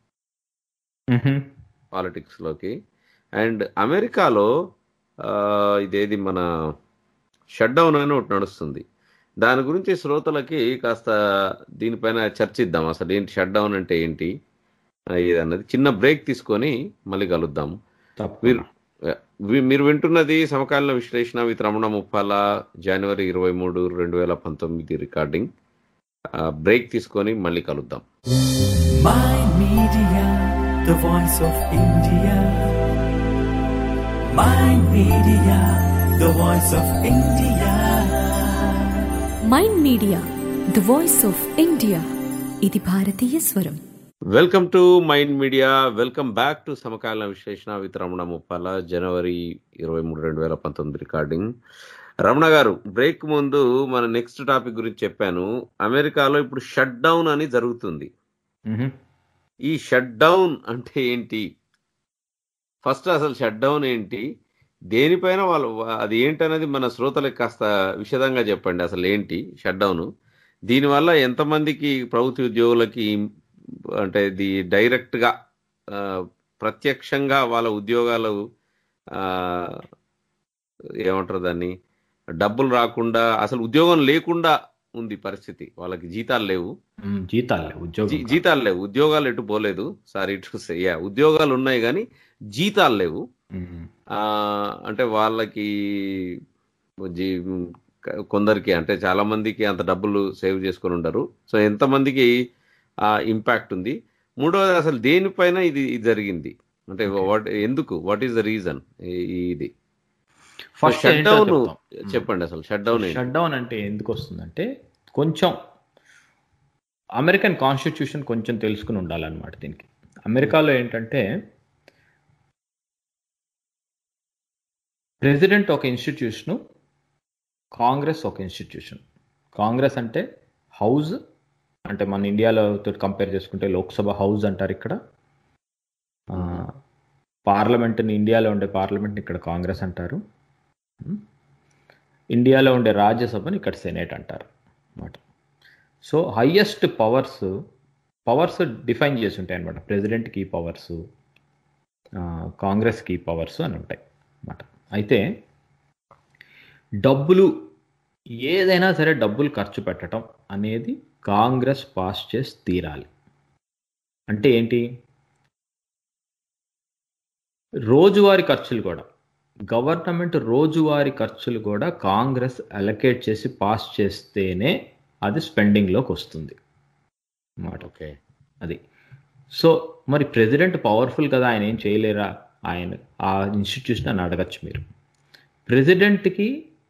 [SPEAKER 3] పాలిటిక్స్ లోకి అండ్ అమెరికాలో ఆ, ఇదేది మన షట్ డౌన్ అని ఒకటి నడుస్తుంది దాని గురించి శ్రోతలకి కాస్త దీనిపైన చర్చిద్దాం అసలు ఏంటి షట్ డౌన్ అంటే ఏంటి ఆ, ఇది అన్నది చిన్న బ్రేక్ తీసుకొని మళ్ళీ కలుద్దాం మీరు వి- మీరు వింటున్నది సమకాలీన విశ్లేషణ విత్ రమణ ముప్పాల జనవరి ఇరవై మూడు రెండు వేల పంతొమ్మిది రికార్డింగ్ బ్రేక్ తీసుకొని మళ్ళీ కలుద్దాం
[SPEAKER 1] Mind Media, the voice of India. Mind Media, the voice of India.
[SPEAKER 2] Mind media the voice of India ఇది భారతీయ స్వరం
[SPEAKER 3] welcome to mind media welcome back to సమకాలీన విశ్లేషణ విత్ రమణ ముప్పాల జనవరి ఇరవై మూడు రెండు వేల పంతొమ్మిది రికార్డింగ్ రమణ గారు బ్రేక్ ముందు మన నెక్స్ట్ టాపిక్ గురించి చెప్పాను అమెరికాలో ఇప్పుడు షట్ డౌన్ అని జరుగుతుంది ఈ షట్ డౌన్ అంటే ఏంటి ఫస్ట్ అసలు షట్ డౌన్ ఏంటి దేనిపైన వాళ్ళు అది ఏంటనేది మన శ్రోతలకు కాస్త విషదంగా చెప్పండి అసలు ఏంటి షట్ డౌన్ దీనివల్ల ఎంతమందికి ప్రభుత్వ ఉద్యోగులకి అంటే ఇది డైరెక్ట్గా ఆ, ప్రత్యక్షంగా వాళ్ళ ఉద్యోగాలు ఆ, ఏమంటారు దాన్ని డబ్బులు రాకుండా అసలు ఉద్యోగం లేకుండా ఉంది పరిస్థితి వాళ్ళకి జీతాలు లేవు
[SPEAKER 4] మ్మ్, జీతాలే ఉద్యోగం
[SPEAKER 3] జీ- జీతాలు లేవు ఉద్యోగాలు ఎటు పోలేదు సారీ టు సే యా ఉద్యోగాలు ఉన్నాయి కానీ జీతాలు లేవు
[SPEAKER 4] మ్మ్.
[SPEAKER 3] ఆ, అంటే వాళ్ళకి జీ కొందరికి అంటే చాలా మందికి అంత డబ్బులు సేవ్ చేసుకొని ఉండరు సో ఎంతమందికి ఆ ఇంపాక్ట్ ఉంది మూడవది అసలు దేనిపైన ఇది ఇది జరిగింది అంటే వాట్ ఎందుకు వాట్ ఈస్ ద రీజన్ ఇది
[SPEAKER 4] ఫస్ట్
[SPEAKER 3] షట్
[SPEAKER 4] ఏంటో
[SPEAKER 3] డౌన్
[SPEAKER 4] చెప్తాం.
[SPEAKER 3] చెప్పండి అసలు షట్ డౌన్
[SPEAKER 4] షట్ డౌన్ అంటే ఎందుకు వస్తుందంటే కొంచెం అమెరికన్ కాన్స్టిట్యూషన్ కొంచెం తెలుసుకుని ఉండాలన్నమాట దీనికి అమెరికాలో ఏంటంటే ప్రెసిడెంట్ ఒక ఇన్స్టిట్యూషను కాంగ్రెస్ ఒక ఇన్స్టిట్యూషన్ కాంగ్రెస్ అంటే హౌజ్ అంటే మన ఇండియాలో తోటి కంపేర్ చేసుకుంటే లోక్సభ హౌజ్ అంటారు ఇక్కడ ఆ, పార్లమెంట్ని ఇండియాలో ఉండే పార్లమెంట్ని ఇక్కడ కాంగ్రెస్ అంటారు ఉం? ఇండియాలో ఉండే రాజ్యసభని ఇక్కడ సెనేట్ అంటారు అన్నమాట so highest powers powers define చేసి ఉంటాయి అనమాట ప్రెసిడెంట్కి పవర్స్ కాంగ్రెస్కి పవర్స్ అని ఉంటాయి అన్నమాట అయితే డబ్బులు ఏదైనా సరే డబ్బులు ఖర్చు పెట్టడం అనేది కాంగ్రెస్ పాస్ చేసి తీరాలి అంటే ఏంటి రోజువారీ ఖర్చులు కూడా గవర్నమెంట్ రోజువారీ ఖర్చులు కూడా కాంగ్రెస్ అలొకేట్ చేసి పాస్ చేస్తేనే అది స్పెండింగ్లోకి వస్తుంది అన్నమాట
[SPEAKER 3] ఓకే
[SPEAKER 4] అది సో మరి ప్రెసిడెంట్ పవర్ఫుల్ కదా ఆయన ఏం చేయలేరా ఆయన ఆ ఇన్స్టిట్యూషన్ అని అడగచ్చు మీరు ప్రెసిడెంట్కి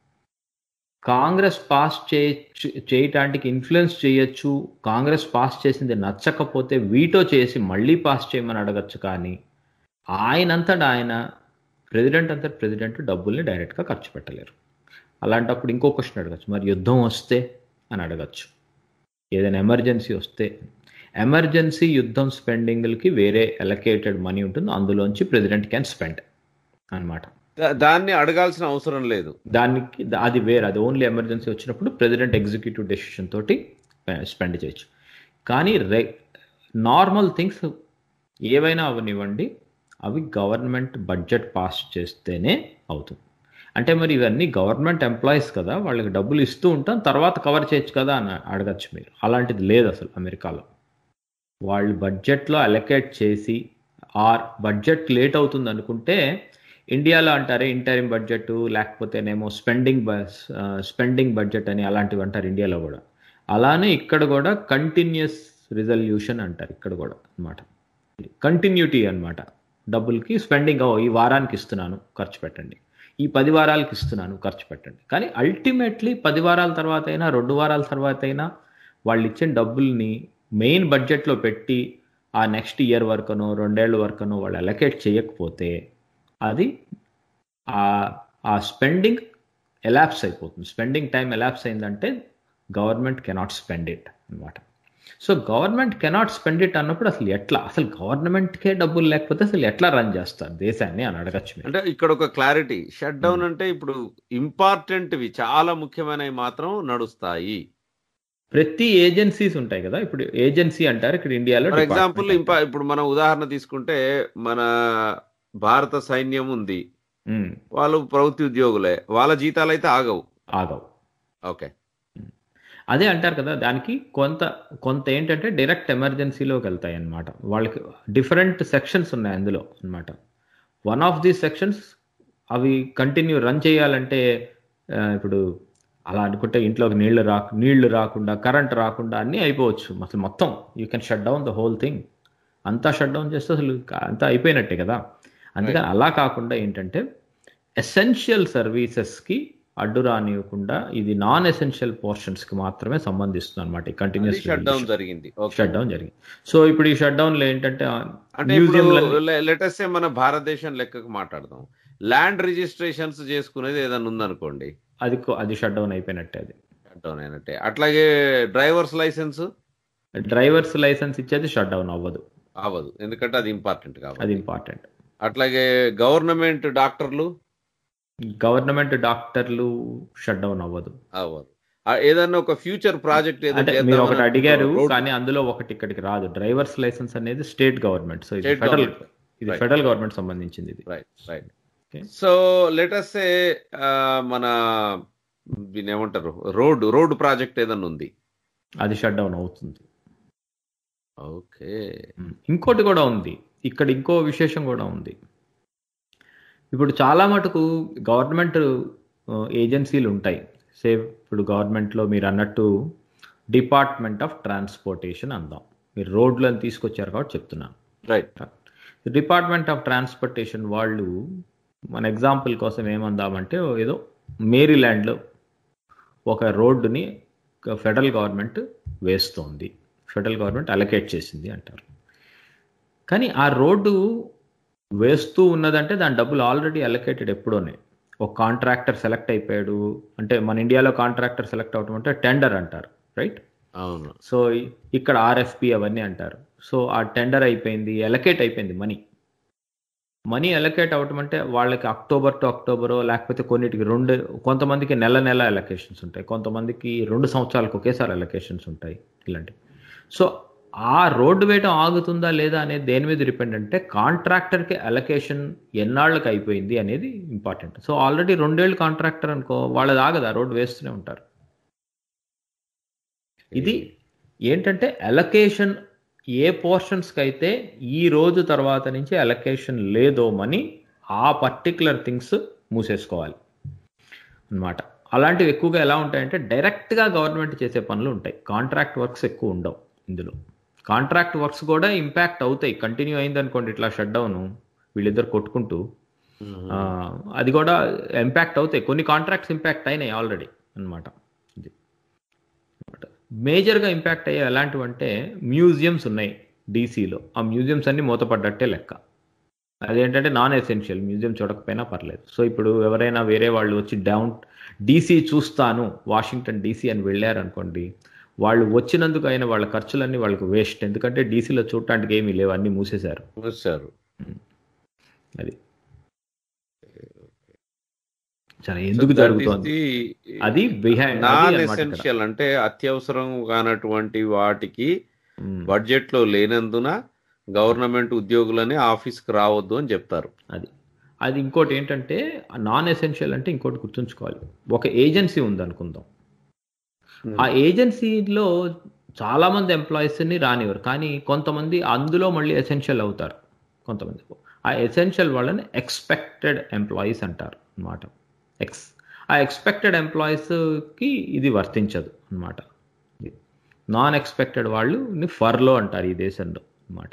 [SPEAKER 4] కాంగ్రెస్ పాస్ చేయొచ్చు చేయటానికి ఇన్ఫ్లుయెన్స్ చేయొచ్చు కాంగ్రెస్ పాస్ చేసింది నచ్చకపోతే వీటో చేసి మళ్ళీ పాస్ చేయమని అడగచ్చు కానీ ఆయనంతటా ఆయన ప్రెసిడెంట్ అంతటి ప్రెసిడెంట్ డబ్బుల్ని డైరెక్ట్గా ఖర్చు పెట్టలేరు అలాంటప్పుడు ఇంకో క్వశ్చన్ అడగచ్చు మరి యుద్ధం వస్తే అని అడగచ్చు ఏదైనా ఎమర్జెన్సీ వస్తే ఎమర్జెన్సీ యుద్ధం స్పెండింగ్లకి వేరే అలొకేటెడ్ మనీ ఉంటుంది అందులోంచి ప్రెసిడెంట్ క్యాన్ స్పెండ్ అన్నమాట
[SPEAKER 3] దా- దాన్ని అడగాల్సిన అవసరం లేదు
[SPEAKER 4] దానికి ద- అది వేరే అది ఓన్లీ ఎమర్జెన్సీ వచ్చినప్పుడు ప్రెసిడెంట్ ఎగ్జిక్యూటివ్ డెసిషన్ తోటి స్పెండ్ చేయొచ్చు కానీ రె నార్మల్ థింగ్స్ ఏవైనా అవనివ్వండి అవి గవర్నమెంట్ బడ్జెట్ పాస్ చేస్తేనే అవుతుంది అంటే మరి ఇవన్నీ గవర్నమెంట్ ఎంప్లాయీస్ కదా వాళ్ళకి డబ్బులు ఇస్తూ ఉంటాం తర్వాత కవర్ చేయొచ్చు కదా అని అడగచ్చు మీరు అలాంటిది లేదు అసలు అమెరికాలో వాళ్ళు బడ్జెట్లో అలొకేట్ చేసి ఆర్ బడ్జెట్ లేట్ అవుతుంది అనుకుంటే ఇండియాలో అంటారే ఇంటరిమ్ బడ్జెట్ లేకపోతేనేమో స్పెండింగ్ స్పెండింగ్ బడ్జెట్ అని అలాంటివి అంటారు ఇండియాలో కూడా అలానే ఇక్కడ కూడా కంటిన్యూస్ రిజల్యూషన్ అంటారు ఇక్కడ కూడా అన్నమాట కంటిన్యూటీ అన్నమాట డబ్బులకి స్పెండింగ్ ఓ ఈ వారానికి ఇస్తున్నాను ఖర్చు పెట్టండి ఈ పది వారాలకి ఇస్తున్నాను ఖర్చు పెట్టండి కానీ అల్టిమేట్లీ పది వారాల తర్వాత అయినా రెండు వారాల తర్వాత అయినా వాళ్ళు ఇచ్చిన డబ్బుల్ని మెయిన్ బడ్జెట్లో పెట్టి ఆ నెక్స్ట్ ఇయర్ వరకునో రెండేళ్ల వరకునో వాళ్ళు అలొకేట్ చేయకపోతే అది ఆ ఆ స్పెండింగ్ ఎలాప్స్ అయిపోతుంది స్పెండింగ్ టైం ఎలాప్స్ అయిందంటే గవర్నమెంట్ కెనాట్ స్పెండ్ ఇట్ అన్నమాట so government cannot spend it అన్నప్పుడు అసలు ఎట్లా అసలు గవర్నమెంట్కే డబ్బులు లేకపోతే అసలు ఎట్లా రన్ చేస్తారు దేశాన్ని అని అడగచ్చు మీరు
[SPEAKER 3] అంటే ఇక్కడ ఒక క్లారిటీ షట్ డౌన్ అంటే ఇప్పుడు ఇంపార్టెంట్వి చాలా ముఖ్యమైనవి మాత్రం నడుస్తాయి
[SPEAKER 4] ప్రతి ఏజెన్సీస్ ఉంటాయి కదా ఇప్పుడు ఏజెన్సీ అంటారు ఇక్కడ ఇండియాలో
[SPEAKER 3] ఫర్ ఎగ్జాంపుల్
[SPEAKER 4] department
[SPEAKER 3] ఇంపా ఇప్పుడు మనం ఉదాహరణ తీసుకుంటే మన భారత సైన్యం ఉంది
[SPEAKER 4] ఉమ్,
[SPEAKER 3] వాళ్ళు ప్రభుత్వ ఉద్యోగులే వాళ్ళ జీతాలు అయితే ఆగవు
[SPEAKER 4] ఆగవు
[SPEAKER 3] ఓకే
[SPEAKER 4] అదే అంటారు కదా దానికి కొంత కొంత ఏంటంటే డైరెక్ట్ ఎమర్జెన్సీలోకి వెళ్తాయి అన్నమాట వాళ్ళకి డిఫరెంట్ సెక్షన్స్ ఉన్నాయి అందులో అన్నమాట వన్ ఆఫ్ దీస్ సెక్షన్స్ అవి కంటిన్యూ రన్ చేయాలంటే ఆ, ఇప్పుడు అలా అనుకుంటే ఇంట్లోకి నీళ్లు రా నీళ్లు రాకుండా కరెంట్ రాకుండా అన్నీ అయిపోవచ్చు అసలు మొత్తం you can shut down the whole thing అంతా షట్ డౌన్ చేస్తే అసలు అంతా అయిపోయినట్టే కదా అందుకని అలా కాకుండా ఏంటంటే ఎసెన్షియల్ సర్వీసెస్కి అడ్డు రానివ్వకుండా ఇది నాన్ ఎసెన్షియల్ పోర్షన్స్ కి మాత్రమే సంబంధిస్తుంది అనమాట కంటిన్యూస్
[SPEAKER 3] షట్ డౌన్ జరిగింది ఓకే
[SPEAKER 4] షట్ డౌన్ జరిగింది సో ఇప్పుడు ఈ షట్ డౌన్ లో ఏంటంటే
[SPEAKER 3] అంటే ఇప్పుడు
[SPEAKER 4] మ్యూజియం
[SPEAKER 3] లెటెస్ట్ మన భారతదేశం లెక్కకు మాట్లాడదాం ల్యాండ్ రిజిస్ట్రేషన్స్ చేసుకునేది ఏదైనా ఉందనుకోండి
[SPEAKER 4] అది కో- అది షట్ డౌన్ అయిపోయినట్టే అది
[SPEAKER 3] షట్ డౌన్ అయినట్టే అట్లాగే డ్రైవర్స్ లైసెన్స్
[SPEAKER 4] డ్రైవర్స్ లైసెన్స్ ఇచ్చేది షట్ డౌన్ అవ్వదు
[SPEAKER 3] అవ్వదు ఎందుకంటే అది ఇంపార్టెంట్
[SPEAKER 4] అది
[SPEAKER 3] కాబట్టి
[SPEAKER 4] ఇంపార్టెంట్
[SPEAKER 3] అట్లాగే గవర్నమెంట్ డాక్టర్లు
[SPEAKER 4] గవర్నమెంట్ డాక్టర్లు షట్ డౌన్ అవ్వదు
[SPEAKER 3] అవ్వదు ఆ, ఏదన్నా ఒక ఫ్యూచర్ ప్రాజెక్ట్
[SPEAKER 4] అంటే మీరు ఒకటి అడిగారు కానీ అందులో ఒకటి ఇక్కడికి రాదు డ్రైవర్స్ లైసెన్స్ అనేది స్టేట్ గవర్నమెంట్ సో ఇది
[SPEAKER 3] State
[SPEAKER 4] ఫెడరల్
[SPEAKER 3] government.
[SPEAKER 4] ఇది
[SPEAKER 3] Right.
[SPEAKER 4] ఫెడరల్ గవర్నమెంట్ సంబంధించింది ఇది
[SPEAKER 3] right right
[SPEAKER 4] Okay.
[SPEAKER 3] So latest మన దీన్ని ఏమంటారు రోడ్ రోడ్ ప్రాజెక్ట్ ఏదన్నా ఉంది
[SPEAKER 4] అది షట్ డౌన్ అవుతుంది
[SPEAKER 3] ఓకే
[SPEAKER 4] ఉమ్. ఇంకోటి కూడా ఉంది ఇక్కడ ఇంకో విశేషం కూడా ఉంది ఇప్పుడు చాలా మటుకు గవర్నమెంట్ ఏజెన్సీలు ఉంటాయి సేవ్ ఇప్పుడు గవర్నమెంట్లో మీరు అన్నట్టు డిపార్ట్మెంట్ ఆఫ్ ట్రాన్స్పోర్టేషన్ అందాం మీరు రోడ్లను తీసుకొచ్చారు కాబట్టి చెప్తున్నాను
[SPEAKER 3] రైట్
[SPEAKER 4] డిపార్ట్మెంట్ ఆఫ్ ట్రాన్స్పోర్టేషన్ వాళ్ళు మన ఎగ్జాంపుల్ కోసం ఏమందామంటే ఏదో మేరీల్యాండ్లో ఒక రోడ్డుని ఫెడరల్ గవర్నమెంట్ వేస్తోంది ఫెడరల్ గవర్నమెంట్ అలొకేట్ చేసింది అంటారు కానీ ఆ రోడ్డు వేస్తూ ఉన్నదంటే దాని డబ్బులు ఆల్రెడీ అలొకేటెడ్ ఎప్పుడోనే ఒక కాంట్రాక్టర్ సెలెక్ట్ అయిపోయాడు అంటే మన ఇండియాలో కాంట్రాక్టర్ సెలెక్ట్ అవటం అంటే టెండర్ అంటారు రైట్
[SPEAKER 3] అవును
[SPEAKER 4] సో ఇ- ఇక్కడ ఆర్ఎఫ్పి అవన్నీ అంటారు సో ఆ టెండర్ అయిపోయింది ఎలకేట్ అయిపోయింది మనీ మనీ ఎలకేట్ అవటం అంటే వాళ్ళకి అక్టోబర్ టు అక్టోబరో లేకపోతే కొన్నిటికి రెండు కొంతమందికి నెల నెల ఎలకేషన్స్ ఉంటాయి కొంతమందికి రెండు సంవత్సరాలకు ఒకేసారి ఎలకేషన్స్ ఉంటాయి ఇలాంటివి సో ఆ రోడ్డు వేయడం ఆగుతుందా లేదా అనేది దేని మీద డిపెండ్ అంటే కాంట్రాక్టర్కి అలొకేషన్ ఎన్నాళ్ళకి అయిపోయింది అనేది ఇంపార్టెంట్ సో ఆల్రెడీ రెండేళ్ళు కాంట్రాక్టర్ అనుకో వాళ్ళది ఆగదు ఆ రోడ్డు వేస్తూనే ఉంటారు ఇది ఏంటంటే అలొకేషన్ ఏ పోర్షన్స్కి అయితే ఈ రోజు తర్వాత నుంచి అలొకేషన్ లేదో మనీ ఆ పర్టికులర్ థింగ్స్ మూసేసుకోవాలి అన్నమాట అలాంటివి ఎక్కువగా ఎలా ఉంటాయంటే డైరెక్ట్గా గవర్నమెంట్ చేసే పనులు ఉంటాయి కాంట్రాక్ట్ వర్క్స్ ఎక్కువ ఉండవు ఇందులో కాంట్రాక్ట్ వర్క్స్ కూడా ఇంపాక్ట్ అవుతాయి కంటిన్యూ అయింది అనుకోండి ఇట్లా షట్ డౌన్ వీళ్ళిద్దరు కొట్టుకుంటూ ఆ, అది కూడా ఇంపాక్ట్ అవుతాయి కొన్ని కాంట్రాక్ట్స్ ఇంపాక్ట్ అయినాయి ఆల్రెడీ అన్నమాట ఇది మేజర్గా ఇంపాక్ట్ అయ్యే ఎలాంటివంటే మ్యూజియంస్ ఉన్నాయి డీసీలో ఆ మ్యూజియంస్ అన్ని మూతపడ్డట్టే లెక్క అదేంటంటే నాన్ ఎసెన్షియల్ మ్యూజియం చూడకపోయినా పర్లేదు సో ఇప్పుడు ఎవరైనా వేరే వాళ్ళు వచ్చి డౌన్ డీసీ చూస్తాను వాషింగ్టన్ డీసీ అని వెళ్ళారనుకోండి వాళ్ళు వచ్చినందుకు అయిన వాళ్ళ ఖర్చులన్నీ వాళ్ళకి వేస్ట్ ఎందుకంటే డీసీలో చూడటానికి ఏమీ లేవు అన్నీ మూసేశారు
[SPEAKER 3] చూశారు
[SPEAKER 4] అది చాలా ఎందుకు జరుగుతోంది అది behind- అది
[SPEAKER 3] నాన్
[SPEAKER 4] అన్నమాట ఇక్కడ.
[SPEAKER 3] ఎసెన్షియల్ అంటే అత్యవసరం కానటువంటి వాటికి
[SPEAKER 4] ఉమ్,
[SPEAKER 3] బడ్జెట్ లో లేనందున గవర్నమెంట్ ఉద్యోగులని ఆఫీస్ కి రావద్దు అని చెప్తారు
[SPEAKER 4] అది అది ఇంకోటి ఏంటంటే నాన్ ఎసెన్షియల్ అంటే ఇంకోటి గుర్తుంచుకోవాలి ఒక ఏజెన్సీ ఉంది అనుకుందాం ఆ ఏజెన్సీలో చాలా మంది ఎంప్లాయీస్ ని రానివ్వరు కానీ కొంతమంది అందులో మళ్ళీ ఎసెన్షియల్ అవుతారు కొంతమంది ఆ ఎసెన్షియల్ వాళ్ళని ఎక్స్పెక్టెడ్ ఎంప్లాయీస్ అంటారు అన్నమాట ఎక్స్ ఆ ఎక్స్పెక్టెడ్ ఎంప్లాయీస్కి ఇది వర్తించదు అన్నమాట నాన్ ఎక్స్పెక్టెడ్ వాళ్ళు ఫర్లో అంటారు ఈ దేశంలో అన్నమాట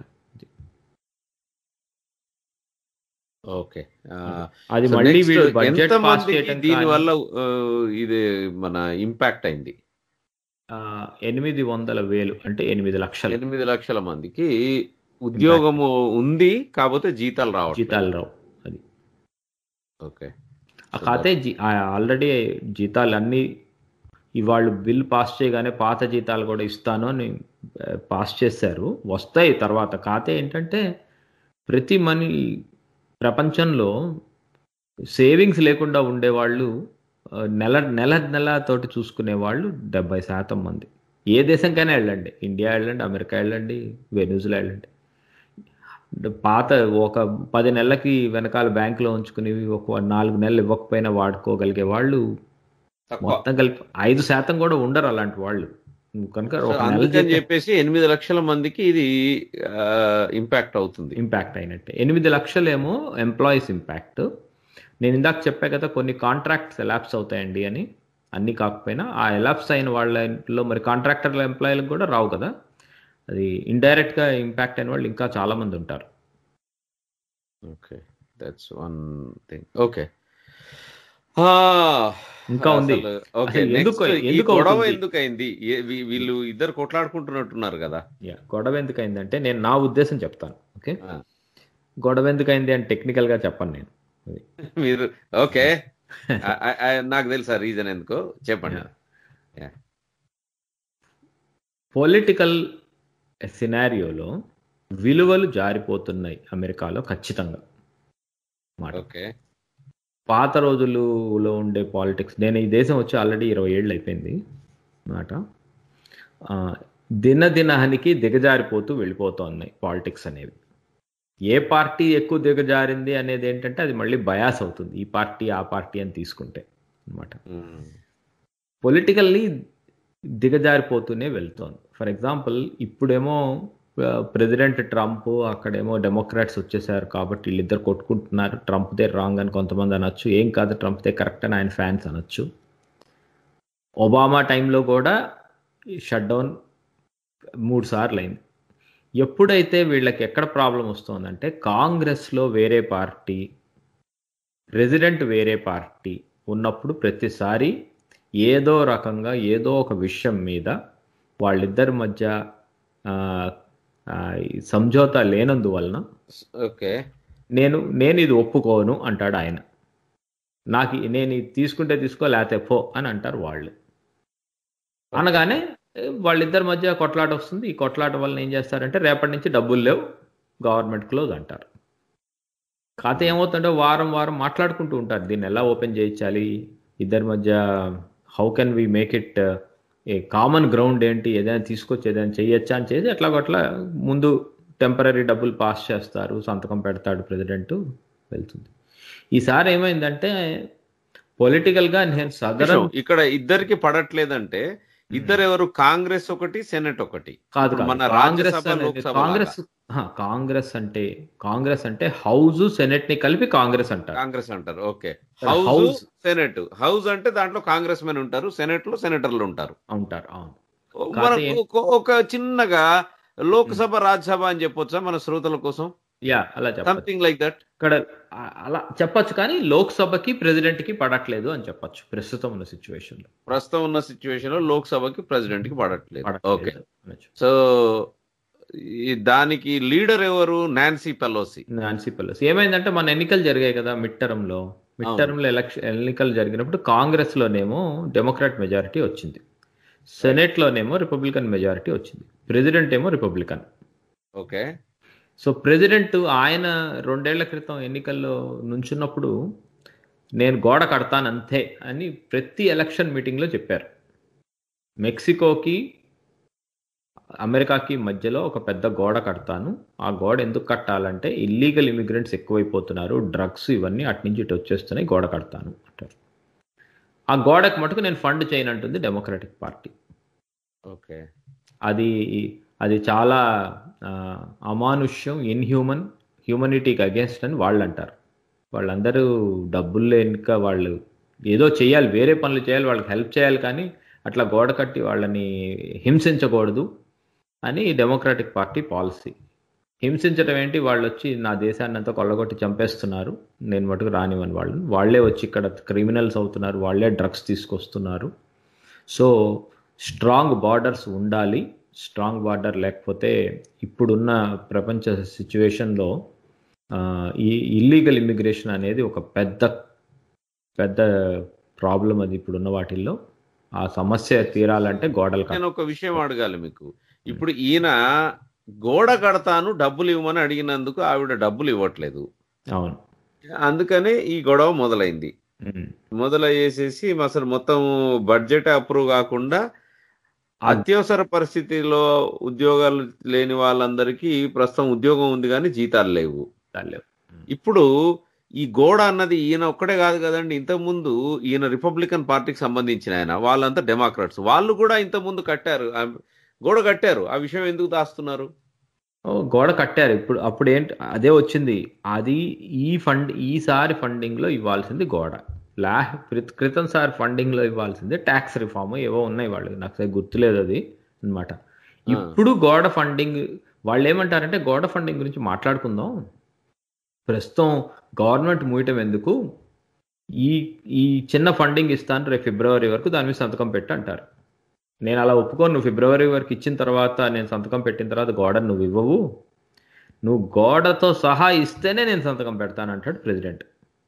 [SPEAKER 3] ఓకే
[SPEAKER 4] అది మళ్ళీ వీళ్ళు బడ్జెట్
[SPEAKER 3] ఎంత
[SPEAKER 4] పాస్ చేయటం
[SPEAKER 3] దీని
[SPEAKER 4] కానీ-
[SPEAKER 3] వల్ల ఆ, ఇది మన ఇంపాక్ట్ అయింది
[SPEAKER 4] ఆ, ఎనిమిది వందల వేలు అంటే ఎనిమిది లక్షలు
[SPEAKER 3] ఎనిమిది లక్షల మందికి ఉద్యోగము ఉంది కాకపోతే జీతాలు రావట్లేదు
[SPEAKER 4] జీతాలు రావు అది
[SPEAKER 3] ఓకే
[SPEAKER 4] ఆ ఖాతే జీ ఆల్రెడీ జీతాలు అన్నీ ఇవాళ బిల్ పాస్ చేయగానే పాత జీతాలు కూడా ఇస్తాను అని ఆ, పాస్ చేశారు వస్తాయి తర్వాత ఖాతే ఏంటంటే ప్రతి మనీ ప్రపంచంలో సేవింగ్స్ లేకుండా ఉండేవాళ్ళు ఆ, నెల నెల నెల తోటి చూసుకునే వాళ్ళు డెబ్బై శాతం మంది ఏ దేశంకైనా వెళ్ళండి ఇండియా వెళ్ళండి అమెరికా వెళ్ళండి వెనుజులా వెళ్ళండి పాత ఒక పది నెలలకి వెనకాల బ్యాంకులో ఉంచుకుని ఒక నాలుగు నెలలు ఇవ్వకపోయినా వాడుకోగలిగే వాళ్ళు
[SPEAKER 3] తక్కువ
[SPEAKER 4] మొత్తం కలిపి ఐదు శాతం కూడా ఉండరు అలాంటి వాళ్ళు కనుక
[SPEAKER 3] సో
[SPEAKER 4] ఒక నెల
[SPEAKER 3] అందుకని చెప్పేసి ఎనిమిది లక్షల మందికి ఇది ఇంపాక్ట్ అవుతుంది
[SPEAKER 4] ఇంపాక్ట్ అయినట్టే ఎనిమిది లక్షలేమో ఎంప్లాయీస్ ఇంపాక్ట్ నేను ఇందాక చెప్పా కదా కొన్ని కాంట్రాక్ట్స్ ఎలాప్స్ అవుతాయండి అని అన్ని కాకపోయినా ఆ ఎలాప్స్ అయిన వాళ్ళలో మరి కాంట్రాక్టర్ల ఎంప్లాయీలకు కూడా రావు కదా అది ఇండైరెక్ట్ గా ఇంపాక్ట్ అయిన వాళ్ళు ఇంకా చాలా మంది ఉంటారు
[SPEAKER 3] okay that's one thing okay ఆ,
[SPEAKER 4] ఇంకా ఉంది.
[SPEAKER 3] అసలు, ఓకే
[SPEAKER 4] అసలు ఎందుకు-
[SPEAKER 3] నెక్స్ట్ ఈ
[SPEAKER 4] ఎందుకు
[SPEAKER 3] గొడవ
[SPEAKER 4] అవుతుంది?
[SPEAKER 3] ఎందుకైంది ఏ- వీ- వీళ్ళు ఇద్దరు కొట్లాడుకుంటున్నట్టున్నారు కదా
[SPEAKER 4] యా గొడవ ఎందుకైందంటే నేను నా ఉద్దేశం చెప్తాను ఓకే
[SPEAKER 3] ఆ.
[SPEAKER 4] గొడవ ఎందుకైంది అని టెక్నికల్ గా చెప్పను నేను అది.
[SPEAKER 3] మీరు ఓకే ఆ- ఆ- ఆ, నాకు తెలుసా రీజన్ ఎందుకో చెప్పండి
[SPEAKER 4] పొలిటికల్ సినారియోలో విలువలు జారిపోతున్నాయి అమెరికాలో ఖచ్చితంగా మాట
[SPEAKER 3] ఓకే
[SPEAKER 4] పాత రోజులలో ఉండే పాలిటిక్స్ నేను ఈ దేశం వచ్చి ఆల్రెడీ ఇరవై ఏళ్ళు అయిపోయింది మాట ఆ, దినదినానికి దిగజారిపోతూ వెళ్ళిపోతున్నాయి పాలిటిక్స్ అనేవి ఏ పార్టీ ఎక్కువ దిగజారింది అనేది ఏంటంటే అది మళ్ళీ బయాస్ అవుతుంది ఈ పార్టీ ఆ పార్టీ అని తీసుకుంటే అన్నమాట
[SPEAKER 3] ఉమ్,
[SPEAKER 4] పొలిటికల్లీ దిగజారిపోతూనే వెళ్తోంది ఫర్ ఎగ్జాంపుల్ ఇప్పుడేమో ప్రెసిడెంట్ ట్రంప్ అక్కడేమో డెమోక్రాట్స్ వచ్చేసారు కాబట్టి వీళ్ళిద్దరు కొట్టుకుంటున్నారు ట్రంప్దే రాంగ్ అని కొంతమంది అనొచ్చు ఏం కాదు ట్రంప్దే కరెక్ట్ అని ఆయన ఫ్యాన్స్ అనొచ్చు ఒబామా టైంలో కూడా షట్ డౌన్ మూడు సార్లు అయింది ఎప్పుడైతే వీళ్ళకి ఎక్కడ ప్రాబ్లం వస్తుందంటే కాంగ్రెస్లో వేరే పార్టీ ప్రెసిడెంట్ వేరే పార్టీ ఉన్నప్పుడు ప్రతిసారి ఏదో రకంగా ఏదో ఒక విషయం మీద వాళ్ళిద్దరి మధ్య ఆ, ఆ, ఈ సంజోతా లేనందువలన
[SPEAKER 3] ఓకే
[SPEAKER 4] నేను నేను ఇది ఒప్పుకోను అంటాడు ఆయన నాకు ఈ- నేను ఇది తీసుకుంటే తీసుకో లేకపోతే పో అని అంటారు వాళ్ళు అనగానే ఏ, వాళ్ళిద్దరి మధ్య కొట్లాట వస్తుంది ఈ కొట్లాట వలన ఏం చేస్తారంటే రేపటి నుంచి డబ్బులు లేవు గవర్నమెంట్ క్లోజ్ అంటారు ఖాతా ఏమవుతుంటే వారం వారం మాట్లాడుకుంటూ ఉంటారు దీన్ని ఎలా ఓపెన్ చేయించాలి ఇద్దరి మధ్య how can we make it a common ground ఏంటి ఏదైనా తీసుకొచ్చి ఏదైనా చేయొచ్చా అని చేసి ఎట్లా అట్లా ముందు టెంపరీ డబ్బులు పాస్ చేస్తారు సంతకం పెడతాడు ప్రెసిడెంట్ వెళ్తుంది ఈసారి ఏమైందంటే పొలిటికల్గా నేను సదరన్
[SPEAKER 3] ఇక్కడ ఇద్దరికి పడట్లేదంటే ఇద్దరు ఎవరు కాంగ్రెస్ ఒకటి సెనెట్ ఒకటి
[SPEAKER 4] కాదు కాదు.
[SPEAKER 3] మన
[SPEAKER 4] కాంగ్రెస్
[SPEAKER 3] రాజ్యసభ,
[SPEAKER 4] అనేది-
[SPEAKER 3] లోక్సభ
[SPEAKER 4] కాంగ్రెస్ ఆహా, కాంగ్రెస్ అంటే కాంగ్రెస్ అంటే హౌస్ సెనెట్ ని కలిపి కాంగ్రెస్ అంటారు
[SPEAKER 3] కాంగ్రెస్ అంటారు ఓకే
[SPEAKER 4] House-
[SPEAKER 3] హౌస్ సెనెట్ హౌస్ అంటే దాంట్లో కాంగ్రెస్ మెన్ ఉంటారు సెనెట్ లో సెనేటర్లు ఉంటారు
[SPEAKER 4] ఉంటారు అవును
[SPEAKER 3] మనకు
[SPEAKER 4] కాకపోతే-
[SPEAKER 3] ఒక- ఒక చిన్నగా లోక్సభ రాజ్యసభ అని చెప్పొచ్చా మన శ్రోతల కోసం
[SPEAKER 4] యా అలా చెప్పచ్చు
[SPEAKER 3] సంథింగ్ లైక్ దట్
[SPEAKER 4] ఇక్కడ ఆ- అలా చెప్పొచ్చు కానీ లోక్సభకి ప్రెసిడెంట్ కి పడట్లేదు అని చెప్పొచ్చు ప్రస్తుతం ఉన్న సిచ్యువేషన్ లో
[SPEAKER 3] ప్రస్తుతం ఉన్న సిచ్యువేషన్ లో లోక్సభకి ప్రెసిడెంట్ కి పడట్లేదు ఓకే
[SPEAKER 4] పడట్లేదు అనొచ్చు.
[SPEAKER 3] సో ఈ దానికి లీడర్ ఎవరు నాన్సీ పెలోసి
[SPEAKER 4] నాన్సీ పెలోసి ఏమైందంటే మన ఎన్నికలు జరిగాయి కదా మిడ్ టర్మ్ లో మిడ్
[SPEAKER 3] అవును.
[SPEAKER 4] టర్మ్ లో ఎలక్షన్ ఎన్నికలు జరిగినప్పుడు కాంగ్రెస్ లోనేమో డెమోక్రాట్ మెజారిటీ వచ్చింది సెనెట్ లోనేమో రిపబ్లికన్ మెజారిటీ వచ్చింది ప్రెసిడెంట్ ఏమో రిపబ్లికన్
[SPEAKER 3] ఓకే
[SPEAKER 4] సో ప్రెసిడెంట్ ఆయన రెండేళ్ల క్రితం ఎన్నికల్లో నుంచున్నప్పుడు నేను గోడ కడతాను అంతే అని ప్రతి ఎలక్షన్ మీటింగ్లో చెప్పారు మెక్సికోకి అమెరికాకి మధ్యలో ఒక పెద్ద గోడ కడతాను ఆ గోడ ఎందుకు కట్టాలంటే ఇల్లీగల్ ఇమిగ్రెంట్స్ ఎక్కువైపోతున్నారు డ్రగ్స్ ఇవన్నీ అటు నుంచి ఇటు వచ్చేస్తున్నాయి గోడ కడతాను అంటారు ఆ గోడకు మటుకు నేను ఫండ్ చేయనంటుంది డెమోక్రాటిక్ పార్టీ
[SPEAKER 3] ఓకే
[SPEAKER 4] అది అది చాలా ఆ, అమానుష్యం ఇన్హ్యూమన్ హ్యూమనిటీకి అగేన్స్ట్ అని వాళ్ళు అంటారు వాళ్ళందరూ డబ్బులు ఇంకా వాళ్ళు ఏదో చేయాలి వేరే పనులు చేయాలి వాళ్ళకి హెల్ప్ చేయాలి కానీ అట్లా గోడ కట్టి వాళ్ళని హింసించకూడదు అని డెమోక్రాటిక్ పార్టీ పాలసీ హింసించడం ఏంటి వాళ్ళు వచ్చి నా దేశాన్ని అంతా కొల్లగొట్టి చంపేస్తున్నారు నేను మటుకు రానివ్వను వాళ్ళని వాళ్ళే వచ్చి ఇక్కడ క్రిమినల్స్ అవుతున్నారు వాళ్ళే డ్రగ్స్ తీసుకొస్తున్నారు సో స్ట్రాంగ్ బార్డర్స్ ఉండాలి స్ట్రాంగ్ బార్డర్ లేకపోతే ఇప్పుడున్న ప్రపంచ సిచ్యువేషన్లో ఈ ఇల్లీగల్ ఇమిగ్రేషన్ అనేది ఒక పెద్ద పెద్ద ప్రాబ్లం అది ఇప్పుడున్న వాటిల్లో ఆ సమస్య తీరాలంటే గోడలు
[SPEAKER 3] నేను ఒక విషయం అడగాలి మీకు ఇప్పుడు ఈయన గోడ కడతాను డబ్బులు ఇవ్వమని అడిగినందుకు ఆవిడ డబ్బులు ఇవ్వట్లేదు
[SPEAKER 4] అవును
[SPEAKER 3] అందుకనే ఈ గొడవ మొదలైంది
[SPEAKER 4] ఉమ్.
[SPEAKER 3] మొదలయ్యేసేసి అసలు మొత్తం బడ్జెట్ అప్రూవ్ కాకుండా అత్యవసర పరిస్థితిలో ఉద్యోగాలు లేని వాళ్ళందరికీ ప్రస్తుతం ఉద్యోగం ఉంది కానీ జీతాలు లేవు
[SPEAKER 4] చాలేవు.
[SPEAKER 3] ఇప్పుడు ఈ గోడ అన్నది ఈయన ఒక్కడే కాదు కదండి ఇంతకుముందు ఈయన రిపబ్లికన్ పార్టీకి సంబంధించిన ఆయన వాళ్ళంతా డెమోక్రాట్స్ వాళ్ళు కూడా ఇంతకుముందు కట్టారు ఆ గోడ కట్టారు ఆ విషయం ఎందుకు దాస్తున్నారు
[SPEAKER 4] ఓ, గోడ కట్టారు ఇప్పుడు అప్పుడు ఏంటి అదే వచ్చింది అది ఈ ఫండ్ ఈసారి ఫండింగ్ లో ఇవ్వాల్సింది గోడ లా క్రిత- క్రితం సారి ఫండింగ్ లో ఇవ్వాల్సింది ట్యాక్స్ రిఫార్మ్ ఏవో ఉన్నాయి వాళ్ళు నాకు సరిగ్గా గుర్తులేదు అది అన్నమాట ఇప్పుడు గోడ ఫండింగ్ వాళ్ళు ఏమంటారంటే గోడ ఫండింగ్ గురించి మాట్లాడుకుందాం ప్రస్తుతం గవర్నమెంట్ మూయటం ఎందుకు ఈ ఈ చిన్న ఫండింగ్ ఇస్తాను రేపు ఫిబ్రవరి వరకు దాని మీద సంతకం పెట్టి అంటారు నేను అలా ఒప్పుకోను నువ్వు ఫిబ్రవరి వరకు ఇచ్చిన తర్వాత నేను సంతకం పెట్టిన తర్వాత గోడ నువ్వు ఇవ్వవు నువ్వు గోడతో సహా ఇస్తేనే నేను సంతకం పెడతాను అంటాడు ప్రెసిడెంట్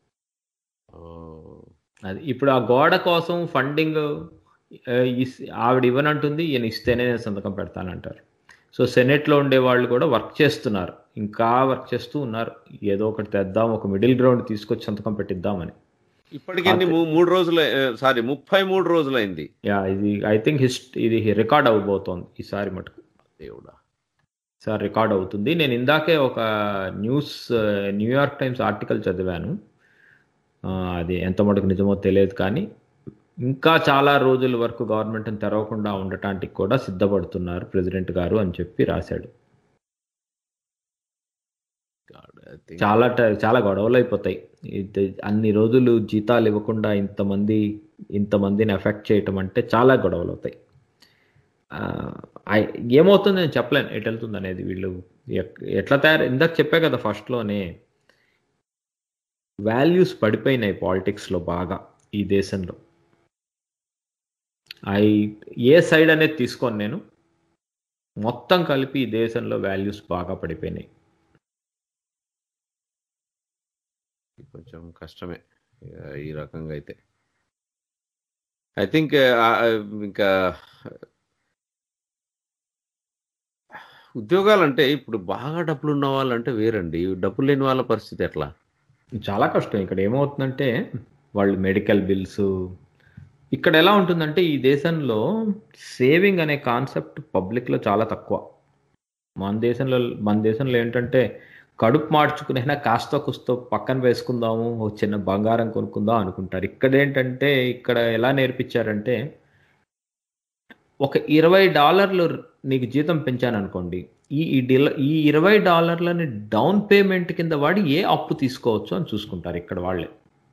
[SPEAKER 4] అది ఇప్పుడు ఆ గోడ కోసం ఫండింగ్ ఆ, ఇస్- ఆవిడ ఇవ్వనంటుంది ఈయన ఇస్తేనే నేను సంతకం పెడతానంటారు సో సెనెట్లో ఉండే వాళ్ళు కూడా వర్క్ చేస్తున్నారు ఇంకా వర్క్ చేస్తూ ఉన్నారు ఏదో ఒకటి తెద్దాం ఒక మిడిల్ గ్రౌండ్ తీసుకొచ్చి సంతకం పెట్టిద్దామని
[SPEAKER 3] ఇప్పటికి ఎన్ని మూ- మూడు రోజులు సారీ ముప్పై మూడు రోజులైంది
[SPEAKER 4] యా ఇది ఐ థింక్ హిస్ట్ ఇది రికార్డ్ అవ్వబోతోంది ఈసారి మటుకు
[SPEAKER 3] దేవుడా
[SPEAKER 4] సార్ రికార్డ్ అవుతుంది నేను ఇందాకే ఒక న్యూస్ ఆ, న్యూయార్క్ టైమ్స్ ఆర్టికల్ చదివాను ఆ, అది ఎంత మటుకు నిజమో తెలియదు కానీ ఇంకా చాలా రోజుల వరకు గవర్నమెంట్ని తెరవకుండా ఉండటానికి కూడా సిద్ధపడుతున్నారు ప్రెసిడెంట్ గారు అని చెప్పి రాశాడు
[SPEAKER 3] God, I think-
[SPEAKER 4] చాలా ట- చాలా గొడవలు అయిపోతాయి ఇది అన్ని రోజులు జీతాలు ఇవ్వకుండా ఇంతమంది ఇంతమందిని ఎఫెక్ట్ చేయటం అంటే చాలా గొడవలు అవుతాయి ఆ, ఐ- ఏమవుతుంది నేను చెప్పలేను ఎటు వెళ్తుంది అనేది వీళ్ళు ఎక్- ఎట్లా తయారు ఇందాక చెప్పా కదా ఫస్ట్లోనే వాల్యూస్ పడిపోయినాయి పాలిటిక్స్లో బాగా ఈ దేశంలో ఐ ఏ సైడ్ అనేది తీసుకోను నేను మొత్తం కలిపి ఈ దేశంలో వాల్యూస్ బాగా పడిపోయినాయి
[SPEAKER 3] కొంచెం కష్టమే ఇక ఈ రకంగా అయితే ఐ థింక్ ఇంకా ఉద్యోగాలు అంటే ఇప్పుడు బాగా డబ్బులు ఉన్న వాళ్ళంటే వేరండి డబ్బులు లేని వాళ్ళ పరిస్థితి ఎట్లా
[SPEAKER 4] చాలా కష్టం ఇక్కడ ఏమవుతుందంటే వాళ్ళు మెడికల్ బిల్స్ ఇక్కడ ఎలా ఉంటుందంటే ఈ దేశంలో సేవింగ్ అనే కాన్సెప్ట్ పబ్లిక్లో చాలా తక్కువ మన దేశంలో మన దేశంలో ఏంటంటే కడుపు మార్చుకునైనా కాస్త కుస్తో పక్కన వేసుకుందాము ఓ చిన్న బంగారం కొనుక్కుందాం అనుకుంటారు ఇక్కడ ఏంటంటే ఇక్కడ ఎలా నేర్పించారంటే ఒక ఇరవై డాలర్లు నీకు జీతం పెంచాను అనుకోండి ఈ ఈ డిల- ఈ ఇరవై డాలర్లని డౌన్ పేమెంట్ కింద వాడి ఏ అప్పు తీసుకోవచ్చు అని చూసుకుంటారు ఇక్కడ వాళ్ళే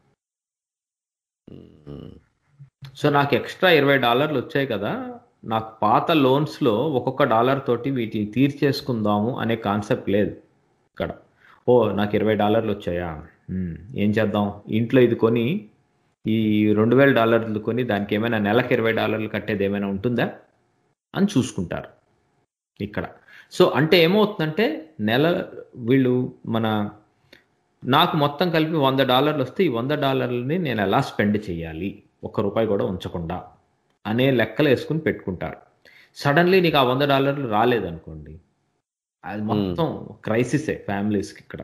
[SPEAKER 3] మ్మ్.
[SPEAKER 4] సో నాకు ఎక్స్ట్రా ఇరవై డాలర్లు వచ్చాయి కదా నాకు పాత లోన్స్లో ఒక్కొక్క డాలర్ తోటి వీటిని తీర్చేసుకుందాము అనే కాన్సెప్ట్ లేదు ఇక్కడ ఓ నాకు ఇరవై డాలర్లు వచ్చాయా మ్మ్, ఏం చేద్దాం ఇంట్లో ఇది కొని ఈ రెండు వేల డాలర్లు కొని దానికి ఏమైనా నెలకు ఇరవై డాలర్లు కట్టేది ఏమైనా ఉంటుందా అని చూసుకుంటారు ఇక్కడ సో అంటే ఏమవుతుందంటే నెల వీళ్ళు మన నాకు మొత్తం కలిపి వంద డాలర్లు వస్తే ఈ వంద డాలర్లని నేను ఎలా స్పెండ్ చేయాలి ఒక్క రూపాయి కూడా ఉంచకుండా అనే లెక్కలు వేసుకుని పెట్టుకుంటారు సడన్లీ నీకు ఆ వంద డాలర్లు రాలేదనుకోండి అది మొత్తం క్రైసిసే ఫ్యామిలీస్కి ఇక్కడ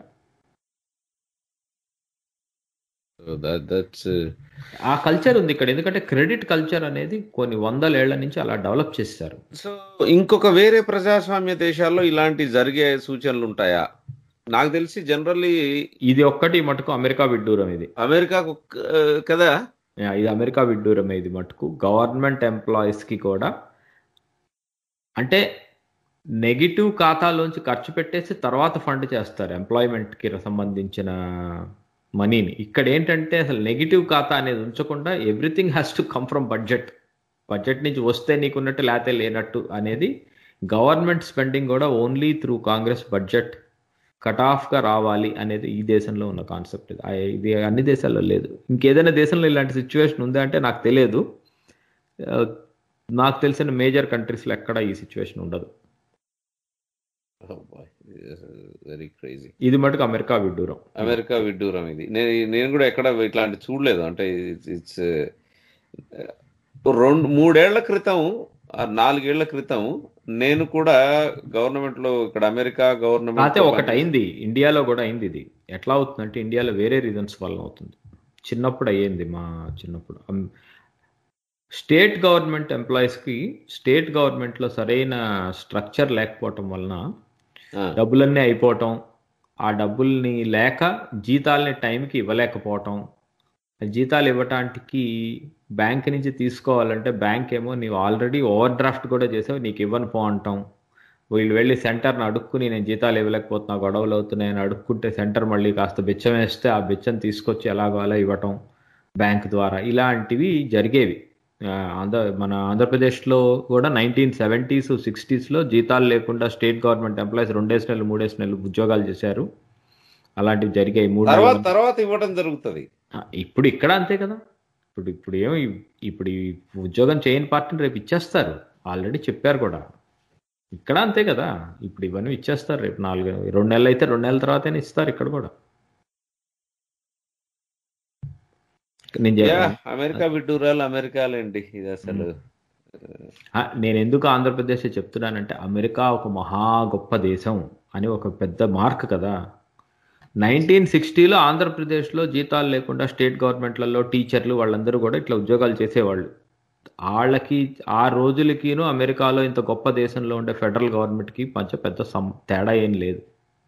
[SPEAKER 3] So that that's uh,
[SPEAKER 4] ఆ కల్చర్ ఉంది ఇక్కడ ఎందుకంటే క్రెడిట్ కల్చర్ అనేది కొన్ని వందల ఏళ్ల నుంచి అలా డెవలప్ చేశారు
[SPEAKER 3] సో ఇంకొక వేరే ప్రజాస్వామ్య దేశాల్లో ఇలాంటి జరిగే సూచనలు ఉంటాయా నాకు తెలిసి జనరల్లీ
[SPEAKER 4] ఇది ఒక్కటి మటుకు అమెరికా విడ్డూరం ఇది
[SPEAKER 3] అమెరికాకు ఆ, కదా
[SPEAKER 4] యా, ఇది అమెరికా విడ్డూరం ఇది మటుకు గవర్నమెంట్ ఎంప్లాయీస్కి కూడా అంటే నెగిటివ్ ఖాతాలోంచి ఖర్చు పెట్టేసి తర్వాత ఫండ్ చేస్తారు ఎంప్లాయ్మెంట్కి సంబంధించిన మనీని ఇక్కడ ఏంటంటే అసలు నెగిటివ్ ఖాతా అనేది ఉంచకుండా everything has to come from budget budget నుంచి వస్తే నీకున్నట్టు లేతే లేనట్టు అనేది గవర్నమెంట్ స్పెండింగ్ కూడా only through Congress budget cut ఆఫ్గా రావాలి అనేది ఈ దేశంలో ఉన్న కాన్సెప్ట్ ఇది ఆ- ఇది అన్ని దేశాల్లో లేదు ఇంకేదైనా దేశంలో ఇలాంటి సిచ్యువేషన్ ఉందా అంటే నాకు తెలియదు ఆ, నాకు తెలిసిన మేజర్ కంట్రీస్లో ఎక్కడ ఈ సిచ్యువేషన్ ఉండదు
[SPEAKER 3] వెరీ క్రేజీ
[SPEAKER 4] ఇది మటుకు అమెరికా విడ్డూరం
[SPEAKER 3] అమెరికా విడ్డూరం ఇది నేను నేను కూడా ఎక్కడ ఇట్లాంటి చూడలేదు అంటే ఇట్స్ రెండు మూడేళ్ల క్రితం ఆ నాలుగేళ్ల క్రితం నేను కూడా గవర్నమెంట్ లో ఇక్కడ అమెరికా గవర్నమెంట్
[SPEAKER 4] అయితే ఒకటి అయింది ఇండియాలో కూడా అయింది ఇది ఎట్లా అవుతుందంటే ఇండియాలో వేరే రీజన్స్ వల్ల అవుతుంది చిన్నప్పుడు అయ్యింది మా చిన్నప్పుడు అమ్- స్టేట్ గవర్నమెంట్ ఎంప్లాయీస్కి స్టేట్ గవర్నమెంట్లో సరైన స్ట్రక్చర్ లేకపోవటం వలన డబ్బులన్నీ అయిపోవటం ఆ డబ్బుల్ని లేక జీతాలని టైంకి ఇవ్వలేకపోవటం జీతాలు ఇవ్వటానికి బ్యాంక్ నుంచి తీసుకోవాలంటే బ్యాంక్ ఏమో నీవు ఆల్రెడీ ఓవర్ డ్రాఫ్ట్ కూడా చేసావు నీకు ఇవ్వను పో అంటాం వీళ్ళు వెళ్ళి సెంటర్ని అడుక్కుని నేను జీతాలు ఇవ్వలేకపోతున్నా గొడవలు అవుతున్నాయని అడుక్కుంటే సెంటర్ మళ్ళీ కాస్త బిచ్చం వేస్తే ఆ బిచ్చం తీసుకొచ్చి ఎలాగో అలా ఇవ్వటం బ్యాంక్ ద్వారా ఇలాంటివి జరిగేవి ఆ, ఆంధ్ర మన ఆంధ్రప్రదేశ్లో కూడా నైన్టీన్ సెవెంటీస్ సిక్స్టీస్లో జీతాలు లేకుండా స్టేట్ గవర్నమెంట్ ఎంప్లాయీస్ రెండేసి నెలలు మూడేసి నెలలు ఉద్యోగాలు చేశారు అలాంటివి జరిగాయి మూడు
[SPEAKER 3] తర్వాత
[SPEAKER 4] నెలలు.
[SPEAKER 3] తర్వాత ఇవ్వడం జరుగుతుంది
[SPEAKER 4] ఆ, ఇప్పుడు ఇక్కడ అంతే కదా ఇప్పుడు ఇప్పుడు ఏమో ఈ- ఇప్పుడు ఈ ఉద్యోగం చేయని పార్టీని రేపు ఇచ్చేస్తారు ఆల్రెడీ చెప్పారు కూడా ఇక్కడ అంతే కదా ఇప్పుడు ఇవన్నీ ఇచ్చేస్తారు రేపు నాలుగు రెండు నెలలు అయితే రెండు నెలల తర్వాతనే ఇస్తారు ఇక్కడ కూడా నేను
[SPEAKER 3] యా
[SPEAKER 4] చెప్పాను
[SPEAKER 3] అమెరికా విడ్డూరాలు అమెరికాలేండి ఇది అసలు
[SPEAKER 4] ఆ, నేను ఎందుకు ఆంధ్రప్రదేశ్ చెప్తున్నానంటే అమెరికా ఒక మహా గొప్ప దేశం అని ఒక పెద్ద మార్క్ కదా నైన్టీన్ సిక్స్టీలో ఆంధ్రప్రదేశ్లో జీతాలు లేకుండా స్టేట్ గవర్నమెంట్లలో టీచర్లు వాళ్ళందరూ కూడా ఇట్లా ఉద్యోగాలు చేసేవాళ్ళు వాళ్ళకి ఆ రోజులకిను అమెరికాలో ఇంత గొప్ప దేశంలో ఉండే ఫెడరల్ గవర్నమెంట్కి మధ్య పెద్ద సం తేడా ఏం లేదు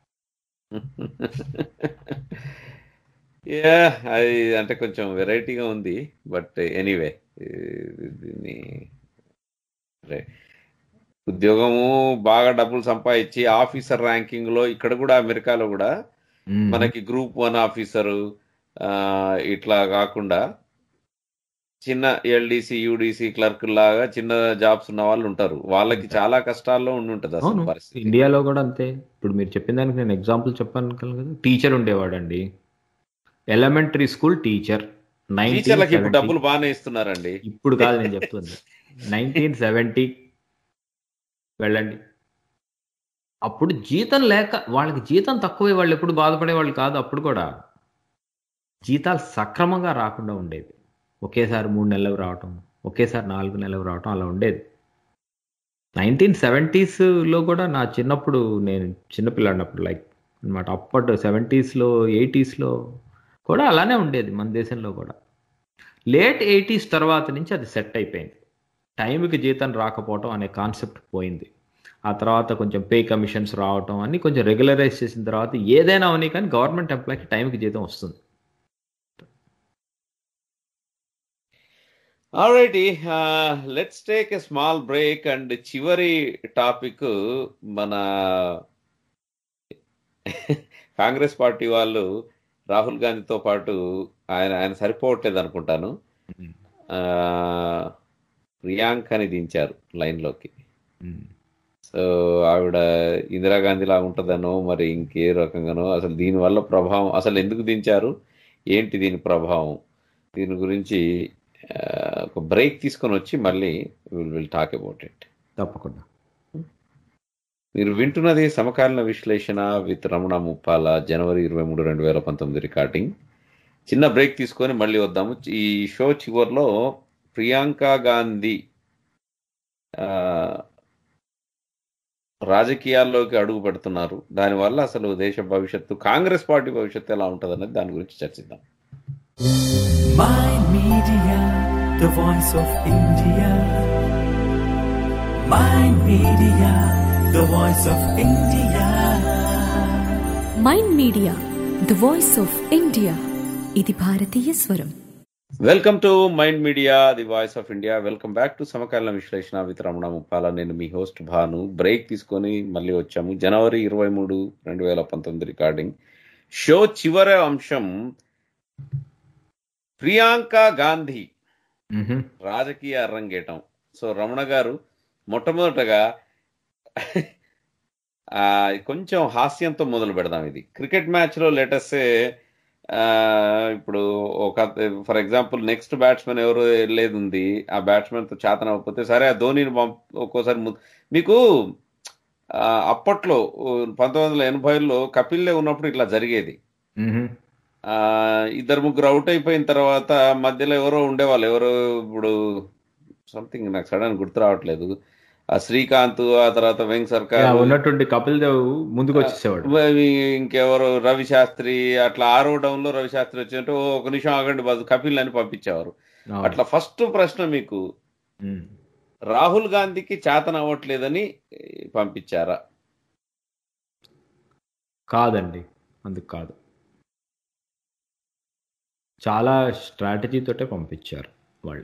[SPEAKER 3] యా అది అంటే కొంచెం వెరైటీగా ఉంది బట్ ఎనీవే దీన్ని అరే, ఉద్యోగము బాగా డబ్బులు సంపాదించి ఆఫీసర్ ర్యాంకింగ్ లో ఇక్కడ కూడా అమెరికాలో కూడా
[SPEAKER 4] మ్మ్.
[SPEAKER 3] మనకి గ్రూప్ వన్ ఆఫీసరు ఆ, ఇట్లా కాకుండా చిన్న ఎల్డిసి యూడిసి క్లర్క్ లాగా చిన్న జాబ్స్ ఉన్న వాళ్ళు ఉంటారు వాళ్ళకి చాలా కష్టాల్లో ఉండి ఉంటుంది
[SPEAKER 4] అవును
[SPEAKER 3] అసలు పరిస్థితి
[SPEAKER 4] ఇండియాలో కూడా అంతే ఇప్పుడు మీరు చెప్పిన దానికి నేను ఎగ్జాంపుల్ చెప్పాను కదా టీచర్ ఉండేవాడండి ఎలిమెంటరీ స్కూల్ టీచర్
[SPEAKER 3] టీచర్లకి ఇప్పుడు డబ్బులు బాగానే ఇస్తున్నారండి
[SPEAKER 4] ఇప్పుడు కాదు నేను చెప్తుంది నైన్టీన్ సెవెంటీ వెళ్ళండి అప్పుడు జీతం లేక వాళ్ళకి జీతం తక్కువే వాళ్ళు ఎప్పుడు బాధపడేవాళ్ళు కాదు అప్పుడు కూడా జీతాలు సక్రమంగా రాకుండా ఉండేది ఒకేసారి మూడు నెలలు రావటం ఒకేసారి నాలుగు నెలలు రావటం అలా ఉండేది నైన్టీన్ సెవెంటీస్లో కూడా నా చిన్నప్పుడు నేను చిన్నపిల్లాడినప్పుడు లైక్ అనమాట అప్పటి సెవెంటీస్లో ఎయిటీస్లో కూడా అలానే ఉండేది మన దేశంలో కూడా లేట్ ఎయిటీస్ తర్వాత నుంచి అది సెట్ అయిపోయింది టైంకి జీతం రాకపోవటం అనే కాన్సెప్ట్ పోయింది ఆ తర్వాత కొంచెం పే కమిషన్స్ రావటం అన్ని కొంచెం రెగ్యులరైజ్ చేసిన తర్వాత ఏదైనా అవని కానీ గవర్నమెంట్ ఎంప్లాయ్కి టైంకి జీతం వస్తుంది
[SPEAKER 3] alrighty let's take a small break and చివరి టాపిక్ మన కాంగ్రెస్ పార్టీ వాళ్ళు రాహుల్ గాంధీతో పాటు ఆయన ఆయన సరిపోవట్లేదు అనుకుంటాను ఆ, ప్రియాంకని దించారు లైన్లోకి సో ఆవిడ ఇందిరాగాంధీ లాగా ఉంటుందనో మరి ఇంకే రకంగానో అసలు దీనివల్ల ప్రభావం అసలు ఎందుకు దించారు ఏంటి దీని ప్రభావం దీని గురించి ఆ, ఒక బ్రేక్ తీసుకొని వచ్చి మళ్ళీ will will talk about it
[SPEAKER 4] తప్పకుండా
[SPEAKER 3] మీరు వింటున్నది సమకాలీన విశ్లేషణ విత్ రమణ ముప్పాల జనవరి ఇరవై మూడు రెండు వేల పంతొమ్మిది రికార్డింగ్ చిన్న బ్రేక్ తీసుకొని మళ్ళీ వద్దాము ఈ షో చివరిలో ప్రియాంక గాంధీ ఆ, రాజకీయాల్లోకి అడుగు పెడుతున్నారు దానివల్ల అసలు దేశ భవిష్యత్తు కాంగ్రెస్ పార్టీ భవిష్యత్తు ఎలా ఉంటుంది అనేది దాని గురించి చర్చిద్దాం
[SPEAKER 1] My Media, the voice of India. My Media, the voice of India.
[SPEAKER 2] Mind media the voice of India ఇది భారతీయ స్వరం
[SPEAKER 3] welcome to mind media the voice of India welcome back to సమకాలీన విశ్లేషణ విత్ రమణ ముప్పాల నేను మీ హోస్ట్ భాను బ్రేక్ తీసుకొని మళ్ళీ వచ్చాము జనవరి ఇరవై మూడు రెండు వేల పంతొమ్మిది రికార్డింగ్ షో చివరి అంశం ప్రియాంక గాంధీ
[SPEAKER 4] మ్హూ.
[SPEAKER 3] రాజకీయ అరంగేటం సో రమణ గారు మొట్టమొదటగా ఆ, కొంచెం హాస్యంతో మొదలు పెడదాం ఇది క్రికెట్ మ్యాచ్ లో లేటెస్ట్ ఇప్పుడు ఒక ఫర్ ఎగ్జాంపుల్ నెక్స్ట్ బ్యాట్స్మెన్ ఎవరు వెళ్ళేది ఉంది ఆ బ్యాట్స్మెన్ తో చేతన అవ్వకపోతే సరే ఆ ధోనిని పంప్ ఒక్కోసారి ము- మీకు ఆ, అప్పట్లో పంతొమ్మిది వందల ఎనభైలో కపిల్ దేవ్ ఉన్నప్పుడు ఇట్లా జరిగేది
[SPEAKER 4] మ్హూ.
[SPEAKER 3] ఆ ఇద్దరు ముగ్గురు అవుట్ అయిపోయిన తర్వాత మధ్యలో ఎవరో ఉండేవాళ్ళు ఎవరో ఇప్పుడు సంథింగ్ నాకు సడన్ గుర్తు రావట్లేదు ఆ శ్రీకాంత్ ఆ తర్వాత వెంక్
[SPEAKER 4] యా,
[SPEAKER 3] సర్కార్
[SPEAKER 4] ఉన్నటువంటి కపిల్ దేవ్ ముందుకు వచ్చేసేవాడు
[SPEAKER 3] ఇంకెవరు రవి శాస్త్రి అట్లా ఆరో డౌన్ లో రవి శాస్త్రి వచ్చినట్టు "ఓ, ఒక నిమిషం ఆగండి బాజు కపిల్ అని పంపించేవారు
[SPEAKER 4] అవును.
[SPEAKER 3] అట్లా ఫస్ట్ ప్రశ్న మీకు
[SPEAKER 4] మ్.
[SPEAKER 3] రాహుల్ గాంధీకి చేతన అవ్వట్లేదని ఏ, పంపించారా
[SPEAKER 4] కాదండి అందుకు కాదు చాలా స్ట్రాటజీతోటే పంపించారు వాళ్ళు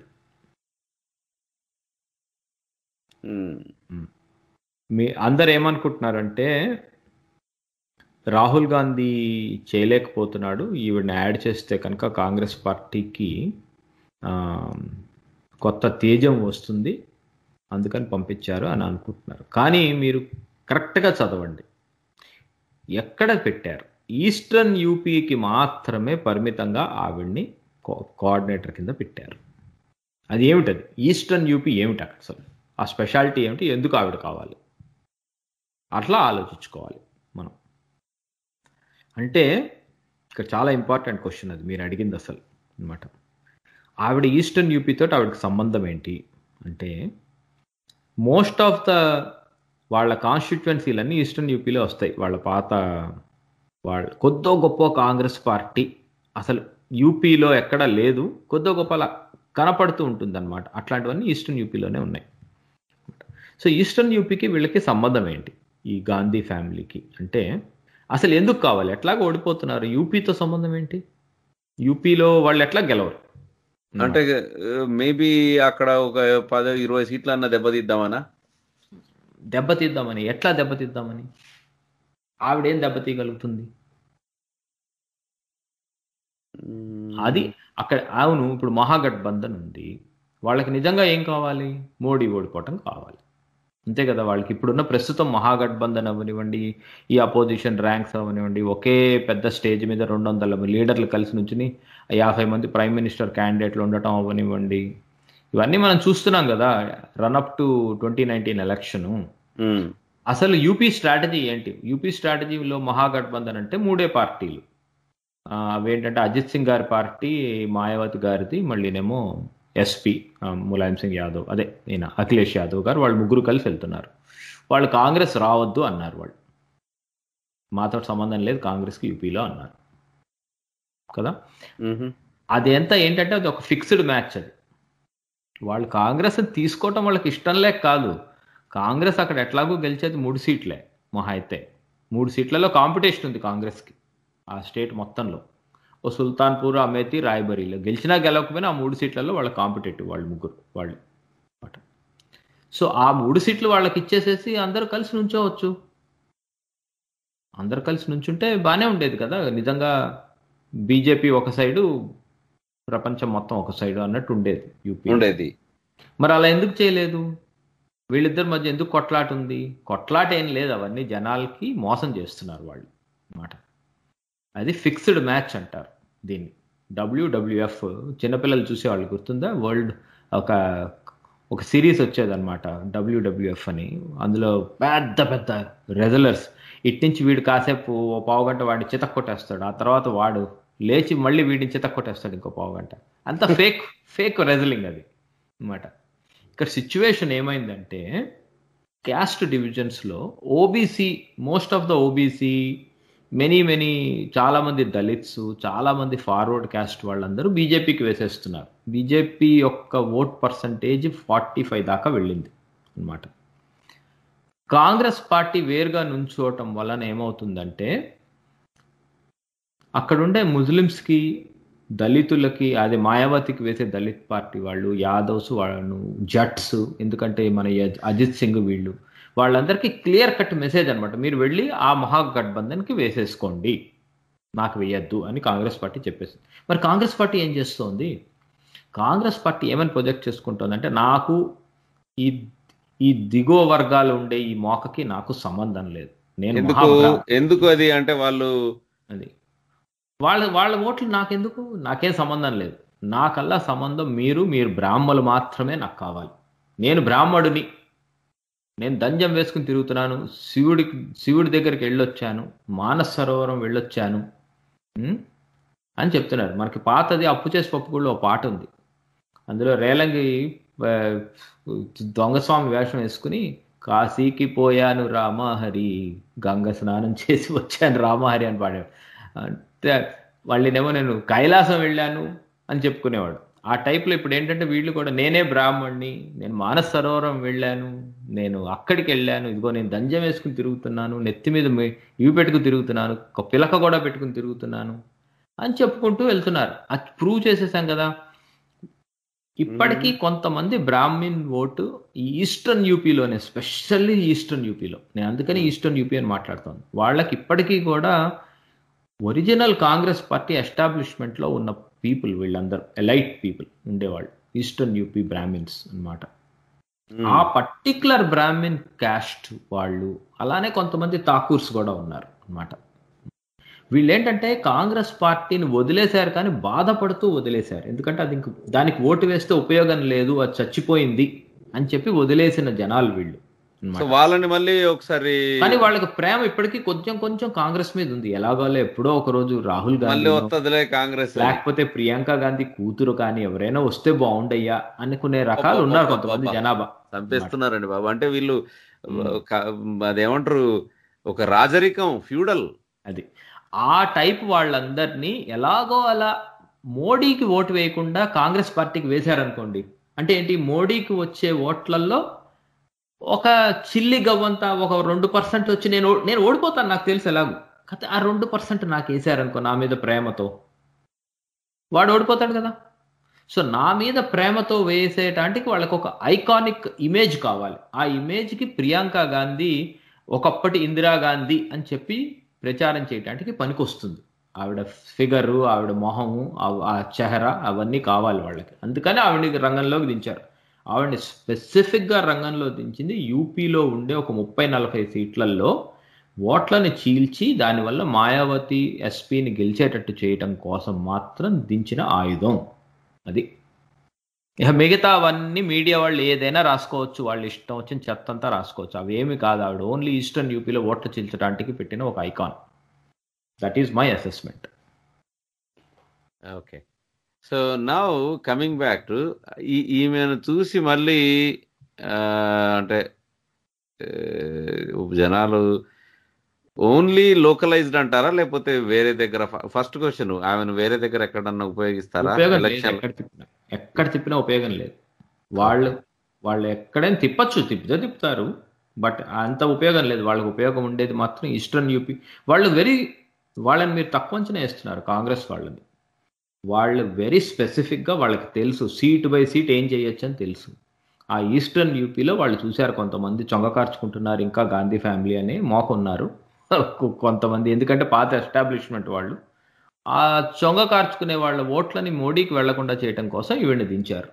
[SPEAKER 3] ఉమ్,
[SPEAKER 4] మీ అందరు ఏమనుకుంటున్నారంటే రాహుల్ గాంధీ చేయలేకపోతున్నాడు ఈవిడని యాడ్ చేస్తే కనుక కాంగ్రెస్ పార్టీకి ఆ, కొత్త తేజం వస్తుంది అందుకని పంపించారు అని అనుకుంటున్నారు కానీ మీరు కరెక్ట్గా చదవండి ఎక్కడ పెట్టారు ఈస్టర్న్ యూపీకి మాత్రమే పరిమితంగా ఆవిడ్ని కో- కోఆర్డినేటర్ కింద పెట్టారు అది ఏమిటది ఈస్టర్న్ యూపీ ఏమిటి అక్కడ అసలు ఆ స్పెషాలిటీ ఏమిటి ఎందుకు ఆవిడ కావాలి అట్లా ఆలోచించుకోవాలి మనం అంటే ఇక్కడ చాలా ఇంపార్టెంట్ క్వశ్చన్ అది మీరు అడిగింది అసలు అనమాట ఆవిడ ఈస్టర్న్ యూపీ తోటి ఆవిడకి సంబంధం ఏంటి అంటే మోస్ట్ ఆఫ్ ద వాళ్ళ కాన్స్టిట్యువెన్సీలన్నీ ఈస్టర్న్ యూపీలో వస్తాయి వాళ్ళ పాత వాళ్ళ కొద్దో గొప్ప కాంగ్రెస్ పార్టీ అసలు యూపీలో ఎక్కడా లేదు కొద్దో గొప్ప అలా కనపడుతూ ఉంటుంది అనమాట అట్లాంటివన్నీ ఈస్టర్న్ యూపీలోనే ఉన్నాయి సో ఈస్టర్న్ యూపీకి వీళ్ళకి సంబంధం ఏంటి ఈ గాంధీ ఫ్యామిలీకి అంటే అసలు ఎందుకు కావాలి ఎట్లాగ ఓడిపోతున్నారు యూపీతో సంబంధం ఏంటి యూపీలో వాళ్ళు ఎట్లా గెలవరు
[SPEAKER 3] అంటే మేబీ అక్కడ ఒక పది ఇరవై సీట్లు అన్న దెబ్బతీద్దామనా
[SPEAKER 4] దెబ్బతీద్దామని ఎట్లా దెబ్బతీద్దామని ఆవిడేం దెబ్బతీయగలుగుతుంది అది అక్కడ అవును ఇప్పుడు మహాగఠబంధన్ ఉంది వాళ్ళకి నిజంగా ఏం కావాలి మోడీ ఓడిపోవటం కావాలి అంతే కదా వాళ్ళకి ఇప్పుడున్న ప్రస్తుతం మహాగఠబంధన్ అవనివ్వండి ఈ అపోజిషన్ ర్యాంక్స్ అవనివ్వండి ఒకే పెద్ద స్టేజ్ మీద రెండు వందల లీడర్లు కలిసి నుంచుని యాభై మంది ప్రైమ్ మినిస్టర్ క్యాండిడేట్లు ఉండటం అవనివ్వండి ఇవన్నీ మనం చూస్తున్నాం కదా run up to twenty nineteen election
[SPEAKER 3] um,
[SPEAKER 4] అసలు యూపీ స్ట్రాటజీ ఏంటి యూపీ స్ట్రాటజీలో మహాగఠబంధన్ అంటే మూడే పార్టీలు ఆ, అవేంటంటే అజిత్ సింగ్ గారి పార్టీ మాయావతి గారిది మళ్ళీనేమో ఎస్పీ ములాయం సింగ్ యాదవ్ అదే ఈయన అఖిలేష్ యాదవ్ గారు వాళ్ళు ముగ్గురు కలిసి వెళ్తున్నారు వాళ్ళు కాంగ్రెస్ రావద్దు అన్నారు వాళ్ళు మాతో సంబంధం లేదు కాంగ్రెస్కి యూపీలో అన్నారు కదా
[SPEAKER 3] మ్హూ.
[SPEAKER 4] అది ఎంత ఏంటంటే అది ఒక ఫిక్స్డ్ మ్యాచ్ అది వాళ్ళు కాంగ్రెస్ తీసుకోవటం వాళ్ళకి ఇష్టం లేక కాదు కాంగ్రెస్ అక్కడ ఎట్లాగో గెలిచేది మూడు సీట్లే మహా అయితే మూడు సీట్లలో కాంపిటీషన్ ఉంది కాంగ్రెస్కి ఆ స్టేట్ మొత్తంలో ఓ సుల్తాన్పూర్ అమేథీ రాయబరీలో గెలిచినా గెలవకపోయినా ఆ మూడు సీట్లలో వాళ్ళ కాంపిటేటివ్ వాళ్ళు ముగ్గురు వాళ్ళు అన్నమాట సో ఆ మూడు సీట్లు వాళ్ళకి ఇచ్చేసేసి అందరూ కలిసి నుంచోవచ్చు అందరు కలిసి నుంచుంటే బాగానే ఉండేది కదా నిజంగా బీజేపీ ఒక సైడు ప్రపంచం మొత్తం ఒక సైడు అన్నట్టు ఉండేది యూపీ
[SPEAKER 3] ఉండేది
[SPEAKER 4] మరి అలా ఎందుకు చేయలేదు వీళ్ళిద్దరి మధ్య ఎందుకు కొట్లాట ఉంది కొట్లాట ఏం లేదు అవన్నీ జనాలకి మోసం చేస్తున్నారు వాళ్ళు అన్నమాట అది ఫిక్స్డ్ మ్యాచ్ అంటారు దీన్ని డబ్ల్యూడబ్ల్యూఎఫ్ చిన్నపిల్లలు చూసేవాళ్ళు గుర్తుందా వరల్డ్ ఒక ఒక సిరీస్ వచ్చేదన్నమాట డబ్ల్యూడబ్ల్యూఎఫ్ అని అందులో పెద్ద పెద్ద రెజలర్స్ ఇట్నుంచి వీడు కాసేపు ఓ పావు గంట వాడిని చితక్ కొట్టేస్తాడు ఆ తర్వాత వాడు లేచి మళ్ళీ వీడిని చితక్ కొట్టేస్తాడు ఇంకో పావు గంట అంత ఫేక్ ఫేక్ రెజలింగ్ అది అన్నమాట ఇక్కడ సిచ్యువేషన్ ఏమైందంటే క్యాస్ట్ డివిజన్స్లో OBC most of the OBC many many చాలా మంది దళిత్స్ చాలా మంది ఫార్వర్డ్ క్యాస్ట్ వాళ్ళందరూ బీజేపీకి వేసేస్తున్నారు బీజేపీ యొక్క ఓట్ పర్సంటేజ్ ఫార్టీ ఫైవ్ దాకా వెళ్ళింది అన్నమాట కాంగ్రెస్ పార్టీ వేరుగా నుంచోవటం వలన ఏమవుతుందంటే అక్కడుండే ముస్లిమ్స్కి దళితులకి అది మాయావతికి వేసే దళిత్ పార్టీ వాళ్ళు యాదవ్స్ వాళ్ళు జట్స్ ఎందుకంటే మన యజ్- అజిత్ సింగ్ వీళ్ళు వాళ్ళందరికీ క్లియర్ కట్ మెసేజ్ అనమాట మీరు వెళ్ళి ఆ మహాగఠబంధన్కి వేసేసుకోండి నాకు వేయద్దు అని కాంగ్రెస్ పార్టీ చెప్పేసింది మరి కాంగ్రెస్ పార్టీ ఏం చేస్తోంది కాంగ్రెస్ పార్టీ ఏమని ప్రొజెక్ట్ చేసుకుంటోందంటే నాకు ఈ ఈ దిగువ వర్గాలు ఉండే ఈ మోకకి నాకు సంబంధం లేదు నేను
[SPEAKER 3] ఎందుకు
[SPEAKER 4] మహాబ్రా-
[SPEAKER 3] ఎందుకు అది అంటే వాళ్ళు
[SPEAKER 4] అది వాళ్ళ వాళ్ళ ఓట్లు నాకెందుకు నాకేం సంబంధం లేదు నాకల్లా సంబంధం మీరు మీరు బ్రాహ్మలు మాత్రమే నాకు కావాలి నేను బ్రాహ్మడుని నేను దంజం వేసుకుని తిరుగుతున్నాను శివుడికి శివుడి దగ్గరికి వెళ్ళొచ్చాను మానస సరోవరం వెళ్ళొచ్చాను ఉం? అని చెప్తున్నారు మనకి పాతది అప్పు చేసి పప్పుగుళ్ళు ఒక పాట ఉంది అందులో రేలంగి ఆ, దొంగస్వామి వేషం వేసుకుని కాశీకి పోయాను రామహరి గంగ స్నానం చేసి వచ్చాను రామహరి అని పాడాడు అంటే వాళ్ళనేమో నేను కైలాసం వెళ్ళాను అని చెప్పుకునేవాడు ఆ టైప్లో ఇప్పుడు ఏంటంటే వీళ్ళు కూడా నేనే బ్రాహ్మణ్ణి నేను మానస సరోవరం వెళ్ళాను నేను అక్కడికి వెళ్ళాను ఇదిగో నేను దంజం వేసుకుని తిరుగుతున్నాను నెత్తి మీద మే- ఇవి పెట్టుకుని తిరుగుతున్నాను ఒక పిలక కూడా పెట్టుకుని తిరుగుతున్నాను అని చెప్పుకుంటూ వెళ్తున్నారు అది ప్రూవ్ చేసేసాం కదా ఇప్పటికీ కొంతమంది బ్రాహ్మిన్ ఓటు ఈ ఈస్టర్న్ యూపీలోనే స్పెషల్లీ ఈస్టర్న్ యూపీలో నేను అందుకని ఈస్టర్న్ యూపీ అని మాట్లాడుతాను వాళ్ళకి ఇప్పటికీ కూడా ఒరిజినల్ కాంగ్రెస్ పార్టీ ఎస్టాబ్లిష్మెంట్లో ఉన్న పీపుల్ వీళ్ళందరూ ఎలైట్ పీపుల్ ఉండేవాళ్ళు ఈస్టర్న్ యూపీ బ్రాహ్మిన్స్ అన్నమాట ఆ పర్టికులర్ బ్రాహ్మిన్ క్యాస్ట్ వాళ్ళు అలానే కొంతమంది ఠాకూర్స్ కూడా ఉన్నారు అన్నమాట వీళ్ళు ఏంటంటే కాంగ్రెస్ పార్టీని వదిలేశారు కానీ బాధపడుతూ వదిలేశారు ఎందుకంటే అది ఇంక దానికి ఓటు వేస్తే ఉపయోగం లేదు అది చచ్చిపోయింది అని చెప్పి వదిలేసిన జనాలు వీళ్ళు అన్నమాట.
[SPEAKER 3] సో వాళ్ళని మళ్ళీ ఒకసారి
[SPEAKER 4] కానీ వాళ్ళకి ప్రేమ ఇప్పటికీ కొంచెం కొంచెం కాంగ్రెస్ మీద ఉంది ఎలాగోలే ఎప్పుడో ఒక రోజు రాహుల్
[SPEAKER 3] మళ్ళీ
[SPEAKER 4] గాంధీ
[SPEAKER 3] వస్తుందిలే కాంగ్రెస్
[SPEAKER 4] లేకపోతే ప్రియాంక గాంధీ కూతురు కానీ ఎవరైనా వస్తే బాగుండయ్యా అనుకునే రకాలు ఉన్నారు కొంతమంది జనాభా
[SPEAKER 3] చంపేస్తున్నారండి బాబు అంటే వీళ్ళు క- అదేమంటారు ఒక రాజరికం ఫ్యూడల్
[SPEAKER 4] అది ఆ టైప్ వాళ్ళందరినీ ఎలాగో అలా మోడీకి ఓటు వేయకుండా కాంగ్రెస్ పార్టీకి వేశారనుకోండి అంటే ఏంటి మోడీకి వచ్చే ఓట్లలో ఒక చిల్లి గవ్వంతా ఒక రెండు పర్సెంట్ వచ్చి నేను ఓ- నేను ఓడిపోతాను నాకు తెలుసు ఎలాగో కాకపోతే ఆ రెండు పర్సెంట్ నాకు వేశారనుకో నా మీద ప్రేమతో వాడు ఓడిపోతాడు కదా సో నా మీద ప్రేమతో వేసేటానికి వాళ్ళకి ఒక ఐకానిక్ ఇమేజ్ కావాలి ఆ ఇమేజ్కి ప్రియాంక గాంధీ ఒకప్పటి ఇందిరాగాంధీ అని చెప్పి ప్రచారం చేయడానికి పనికొస్తుంది ఆవిడ ఫిగరు ఆవిడ మొహము ఆ- ఆ చెహరా అవన్నీ కావాలి వాళ్ళకి అందుకని ఆవిడని రంగంలోకి దించారు ఆవిడని స్పెసిఫిక్గా రంగంలో దించింది యూపీలో ఉండే ఒక ముప్పై నలభై సీట్లలో ఓట్లను చీల్చి దానివల్ల మాయావతి ఎస్పీని గెలిచేటట్టు చేయటం కోసం మాత్రం దించిన ఆయుధం అది ఇక మిగతా అవన్నీ మీడియా వాళ్ళు ఏదైనా రాసుకోవచ్చు వాళ్ళు ఇష్టం వచ్చిన చెత్త అంతా రాసుకోవచ్చు అవి ఏమి కాదు ఆవిడ ఓన్లీ ఈస్టర్న్ యూపీలో ఓట్లు చీల్చడానికి పెట్టిన ఒక icon that is my assessment
[SPEAKER 3] okay so now coming back to ఈమెను చూసి మళ్ళీ ఆ, అంటే ఆ, జనాలు ఓన్లీ లోకలైజ్డ్ అంటారా లేకపోతే వేరే దగ్గర ఫస్ట్ క్వశ్చన్ ఆమెను వేరే దగ్గర ఎక్కడన్నా ఉపయోగిస్తారా
[SPEAKER 4] ఉపయోగం లేదు
[SPEAKER 3] ఎలక్షన్
[SPEAKER 4] ఎక్కడ తిప్పినా ఎక్కడ తిప్పినా ఉపయోగం లేదు వాళ్ళు వాళ్ళు ఎక్కడైనా తిప్పచ్చు తిప్పితే తిప్పుతారు బట్ అంత ఉపయోగం లేదు వాళ్ళకి ఉపయోగం ఉండేది మాత్రం ఈస్టర్న్ యూపీ వాళ్ళు వెరీ వాళ్ళని మీరు తక్కువ అంచనా వేస్తున్నారు కాంగ్రెస్ వాళ్ళని వాళ్ళు వెరీ స్పెసిఫిక్గా వాళ్ళకి తెలుసు సీట్ బై సీట్ ఏం చేయొచ్చు అని తెలుసు ఆ ఈస్టర్న్ యూపీలో వాళ్ళు చూశారు కొంతమంది చొంగ కార్చుకుంటున్నారు ఇంకా గాంధీ ఫ్యామిలీ అని మోకున్నారు కొంతమంది ఎందుకంటే పాత ఎస్టాబ్లిష్మెంట్ వాళ్ళు ఆ చొంగ కార్చుకునే వాళ్ళ ఓట్లని మోడీకి వెళ్లకుండా చేయటం కోసం ఈవిడ్ని దించారు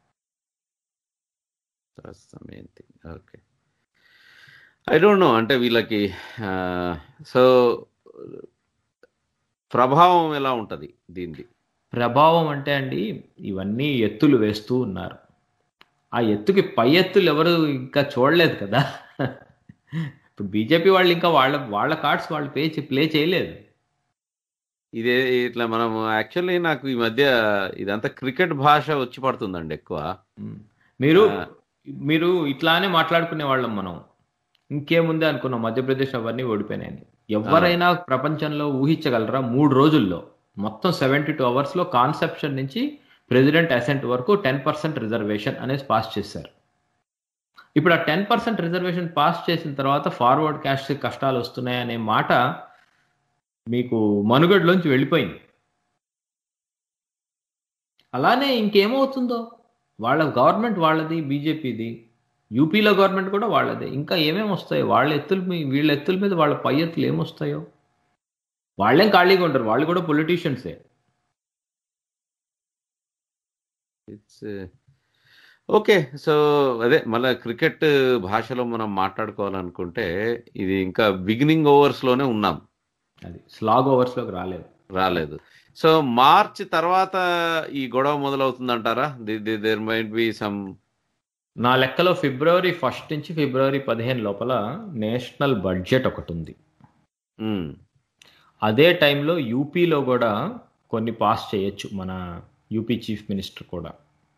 [SPEAKER 3] main thing okay I don't know అంటే వీళ్ళకి సో ప్రభావం ఎలా ఉంటది దీనిది
[SPEAKER 4] ప్రభావం అంటే అండి ఇవన్నీ ఎత్తులు వేస్తూ ఉన్నారు ఆ ఎత్తుకి పై ఎత్తులు ఎవరు ఇంకా చూడలేదు కదా ఇప్పుడు బీజేపీ వాళ్ళు ఇంకా వాళ్ళ వాళ్ళ కార్డ్స్ వాళ్ళు పే ప్లే చేయలేదు
[SPEAKER 3] ఇదే ఇట్లా మనం యాక్చువల్లీ నాకు ఈ మధ్య ఇదంతా క్రికెట్ భాష వచ్చి పడుతుందండి ఎక్కువ
[SPEAKER 4] ఉమ్. మీరు
[SPEAKER 3] ఆ.
[SPEAKER 4] మీరు ఇట్లానే మాట్లాడుకునే వాళ్ళం మనం ఇంకేముంది అనుకున్నాం మధ్యప్రదేశ్ అవన్నీ ఓడిపోయినాయని ఎవరైనా ప్రపంచంలో ఊహించగలరా మూడు రోజుల్లో మొత్తం సెవెంటీ టూ అవర్స్లో కాన్సెప్షన్ నుంచి ప్రెసిడెంట్ అసెంట్ వరకు టెన్ పర్సెంట్ రిజర్వేషన్ అనేది పాస్ చేశారు ఇప్పుడు ఆ టెన్ పర్సెంట్ రిజర్వేషన్ పాస్ చేసిన తర్వాత ఫార్వర్డ్ క్యాస్ట్ కష్టాలు వస్తున్నాయి అనే మాట మీకు మనుగడలోంచి వెళ్ళిపోయింది అలానే ఇంకేమవుతుందో వాళ్ళ గవర్నమెంట్ వాళ్ళది బీజేపీది యూపీలో గవర్నమెంట్ కూడా వాళ్ళదే ఇంకా ఏమేమి వస్తాయో వాళ్ళ ఎత్తుల మీ- వీళ్ళ ఎత్తుల మీద వాళ్ళ పై ఎత్తులు ఏమొస్తాయో వాళ్ళేం ఖాళీగా ఉంటారు వాళ్ళు కూడా పొలిటీషియన్సే
[SPEAKER 3] ఇట్స్ ఓకే సో అదే మళ్ళీ క్రికెట్ భాషలో మనం మాట్లాడుకోవాలనుకుంటే ఇది ఇంకా బిగినింగ్ ఓవర్స్ లోనే ఉన్నాం
[SPEAKER 4] అది స్లాగ్ ఓవర్స్లోకి రాలేదు
[SPEAKER 3] రాలేదు సో మార్చ్ తర్వాత ఈ గొడవ మొదలవుతుందంటారా దేర్ మైట్ బి సమ్
[SPEAKER 4] నా లెక్కలో ఫిబ్రవరి ఫస్ట్ నుంచి ఫిబ్రవరి పదిహేను లోపల నేషనల్ బడ్జెట్ ఒకటి ఉంది అదే టైంలో యూపీలో కూడా కొన్ని పాస్ చేయొచ్చు మన యూపీ చీఫ్ మినిస్టర్ కూడా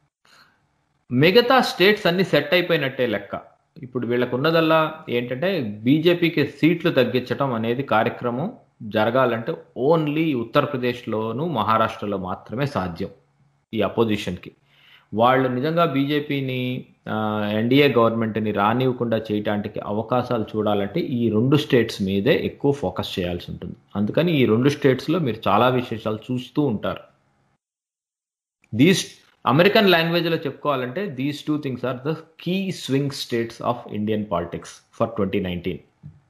[SPEAKER 4] మిగతా స్టేట్స్ అన్ని సెట్ అయిపోయినట్టే లెక్క ఇప్పుడు వీళ్ళకు ఉన్నదల్లా ఏంటంటే బీజేపీకి సీట్లు తగ్గించడం అనేది కార్యక్రమం జరగాలంటే ఓన్లీ ఉత్తరప్రదేశ్లోను మహారాష్ట్రలో మాత్రమే సాధ్యం ఈ అపోజిషన్కి వాళ్ళు నిజంగా బీజేపీని ఎన్డీఏ గవర్నమెంట్ని రానివ్వకుండా చేయడానికి అవకాశాలు చూడాలంటే ఈ రెండు స్టేట్స్ మీదే ఎక్కువ ఫోకస్ చేయాల్సి ఉంటుంది అందుకని ఈ రెండు స్టేట్స్లో మీరు చాలా విశేషాలు చూస్తూ ఉంటారు దీస్ అమెరికన్ లాంగ్వేజ్లో చెప్పుకోవాలంటే these two things are the key swing states of Indian politics for twenty nineteen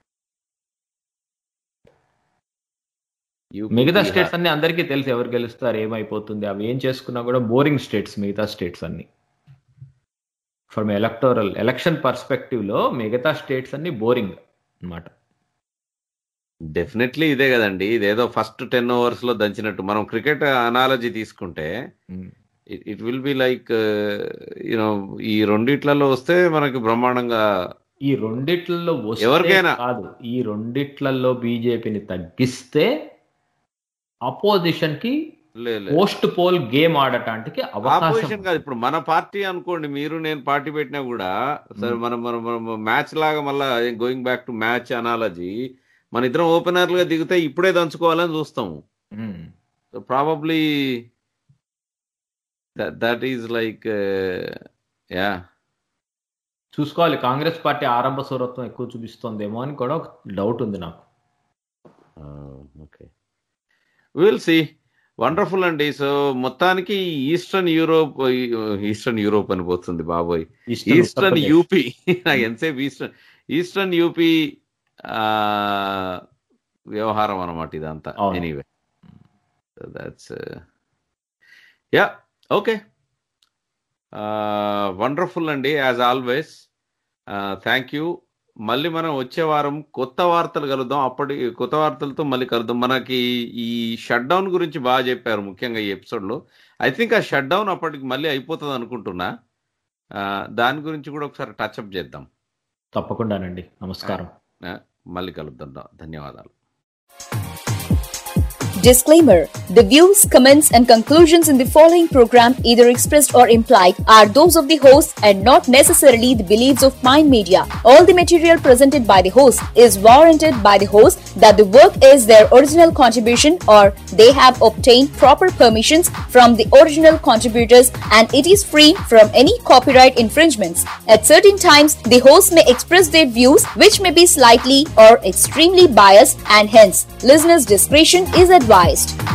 [SPEAKER 4] మిగతా స్టేట్స్ అన్ని అందరికీ తెలుసు ఎవరు గెలుస్తారు ఏమైపోతుంది అవి ఏం చేసుకున్నా కూడా బోరింగ్ స్టేట్స్ మిగతా స్టేట్స్ అన్ని ఫ్రమ్ ఎలక్టోరల్ ఎలక్షన్ పర్స్పెక్టివ్ లో మిగతా స్టేట్స్ అన్ని బోరింగ్ అన్నమాట
[SPEAKER 3] డెఫినెట్లీ ఇదే కదండి ఇదేదో ఫస్ట్ టెన్ ఓవర్స్ లో దంచినట్టు మనం క్రికెట్ అనాలజీ తీసుకుంటే it will be like you know ఈ రెండిట్లలో వస్తే మనకి బ్రహ్మాండంగా
[SPEAKER 4] ఈ రెండిట్లలో వస్తే
[SPEAKER 3] ఎవరికైనా.
[SPEAKER 4] కాదు ఈ రెండిట్లలో బీజేపీని తగ్గిస్తే అపోజిషన్ కి
[SPEAKER 3] లే లే.
[SPEAKER 4] పోస్ట్ పోల్ గేమ్ ఆడటానికి అవకాశం
[SPEAKER 3] ఆపోజిషన్ కాదు ఇప్పుడు మన పార్టీ అనుకోండి మీరు నేను పార్టీ పెట్టినా కూడా సరే మనం మనం మనం మ్యాచ్ లాగా మళ్ళా going back to match analogy మన ఇద్దరం ఓపెనర్లుగా దిగితే ఇప్పుడే దంచుకోవాలని చూస్తాము
[SPEAKER 4] um.
[SPEAKER 3] So probably that is like yeah
[SPEAKER 4] చూసుకోవాలి కాంగ్రెస్ పార్టీ ఆరంభ స్వరత్వం ఎక్కువ చూపిస్తోందేమో అని కూడా ఒక డౌట్ ఉంది నాకు
[SPEAKER 3] ఓకే విల్ సి వండర్ఫుల్ అండి సో మొత్తానికి ఈస్టర్న్ యూరోప్ ఈస్టర్న్ యూరోప్ అని పోతుంది బాబోయ్
[SPEAKER 4] ఈస్టర్న్
[SPEAKER 3] ఈస్టర్న్
[SPEAKER 4] ఉత్తరప్రదేశ్.
[SPEAKER 3] యూపీ నాకు ఎంతసేపు ఈస్టర్న్ ఈస్టర్న్ యూపీ వ్యవహారం అనమాట ఇదంతా
[SPEAKER 4] అవును.
[SPEAKER 3] Anyway that's yeah okay wonderful అండి యాజ్ ఆల్వేస్ థ్యాంక్ యూ మళ్ళీ మనం వచ్చే వారం కొత్త వార్తలు కలుద్దాం అప్పటి కొత్త వార్తలతో మళ్ళీ కలుద్దాం మనకి ఈ షట్ డౌన్ గురించి బాగా చెప్పారు ముఖ్యంగా ఈ ఎపిసోడ్లో ఐ థింక్ ఆ షట్ డౌన్ అప్పటికి మళ్ళీ అయిపోతుంది అనుకుంటున్నా ఆ, దాని గురించి కూడా ఒకసారి టచ్అప్ చేద్దాం
[SPEAKER 4] తప్పకుండానండి నమస్కారం
[SPEAKER 3] ఆ, మళ్ళీ కలుద్దాం ధన్యవాదాలు
[SPEAKER 2] Disclaimer The views, comments, and conclusions in the following program, either expressed or implied, are those of the host and not necessarily the beliefs of Mind Media. All the material presented by the host is warranted by the host that the work is their original contribution or they have obtained proper permissions from the original contributors and it is free from any copyright infringements. At certain times, the host may express their views which may be slightly or extremely biased and hence listeners' discretion is advised.